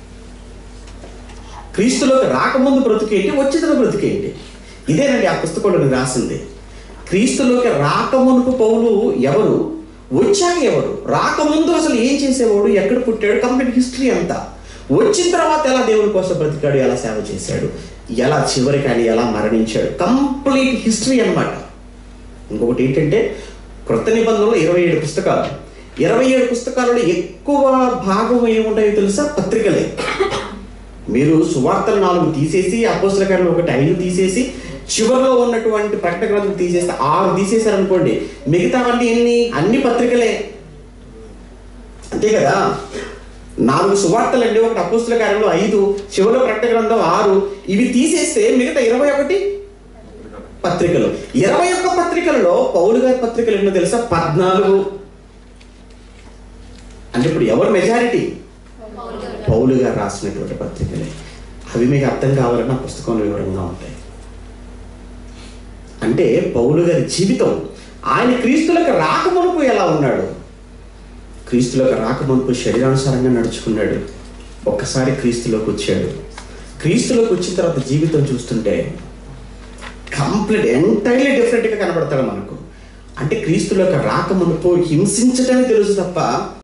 క్రీస్తులోకి రాకముందు బ్రతికేంటి వచ్చిన బ్రతికేంటి ఇదేనండి ఆ పుస్తకంలో నేను రాసింది క్రీస్తులోకి రాకమునుపు పౌలు ఎవరు వచ్చాక ఎవరు రాకముందు అసలు ఏం చేసేవాడు ఎక్కడ పుట్టాడు కంప్లీట్ హిస్టరీ అంతా వచ్చిన తర్వాత ఎలా దేవుని కోసం బ్రతికాడు ఎలా సేవ చేశాడు ఎలా చివరికి ఆయన ఎలా మరణించాడు కంప్లీట్ హిస్టరీ అన్నమాట ఇంకొకటి ఏంటంటే క్రొత్త నిబంధనలో ఇరవై ఏడు పుస్తకాలు ఇరవై ఏడు పుస్తకాలలో ఎక్కువ భాగం ఏముంటాయో తెలుసా పత్రికలే మీరు సువార్తలు నాలుగు తీసేసి అపోస్తుల కార్యాలు ఒకటి ఐదు తీసేసి చివరిలో ఉన్నటువంటి ప్రకటన గ్రంథం తీసేస్తే ఆరు తీసేశారనుకోండి మిగతావన్నీ ఎన్ని అన్ని పత్రికలే అంతే కదా నాలుగు సువార్తలు అండి ఒకటి అపోస్తుల కార్యంలో ఐదు చివరిలో ప్రకటన గ్రంథం ఆరు ఇవి తీసేస్తే మిగతా ఇరవై ఒకటి పత్రికలు ఇరవై ఒక్క పత్రికలలో పౌలు గారి పత్రికలు ఎన్నో తెలుసా పద్నాలుగు అంటే ఇప్పుడు ఎవరు మెజారిటీ పౌలు గారు రాసినటువంటి పత్రికలే అవి మీకు అర్థం కావాలన్న పుస్తకంలో వివరంగా ఉంటాయి అంటే పౌలు గారి జీవితం ఆయన క్రీస్తులకు రాకమునుపు ఎలా ఉన్నాడు క్రీస్తులకు రాకమునుపు శరీరానుసారంగా నడుచుకున్నాడు ఒక్కసారి క్రీస్తులోకి వచ్చాడు క్రీస్తులోకి వచ్చిన తర్వాత జీవితం చూస్తుంటే కంప్లీట్ ఎంటైర్లీ డిఫరెంట్గా కనబడతాడు మనకు అంటే క్రీస్తులోకి రాకమునుపు హింసించటమే తెలుసు తప్ప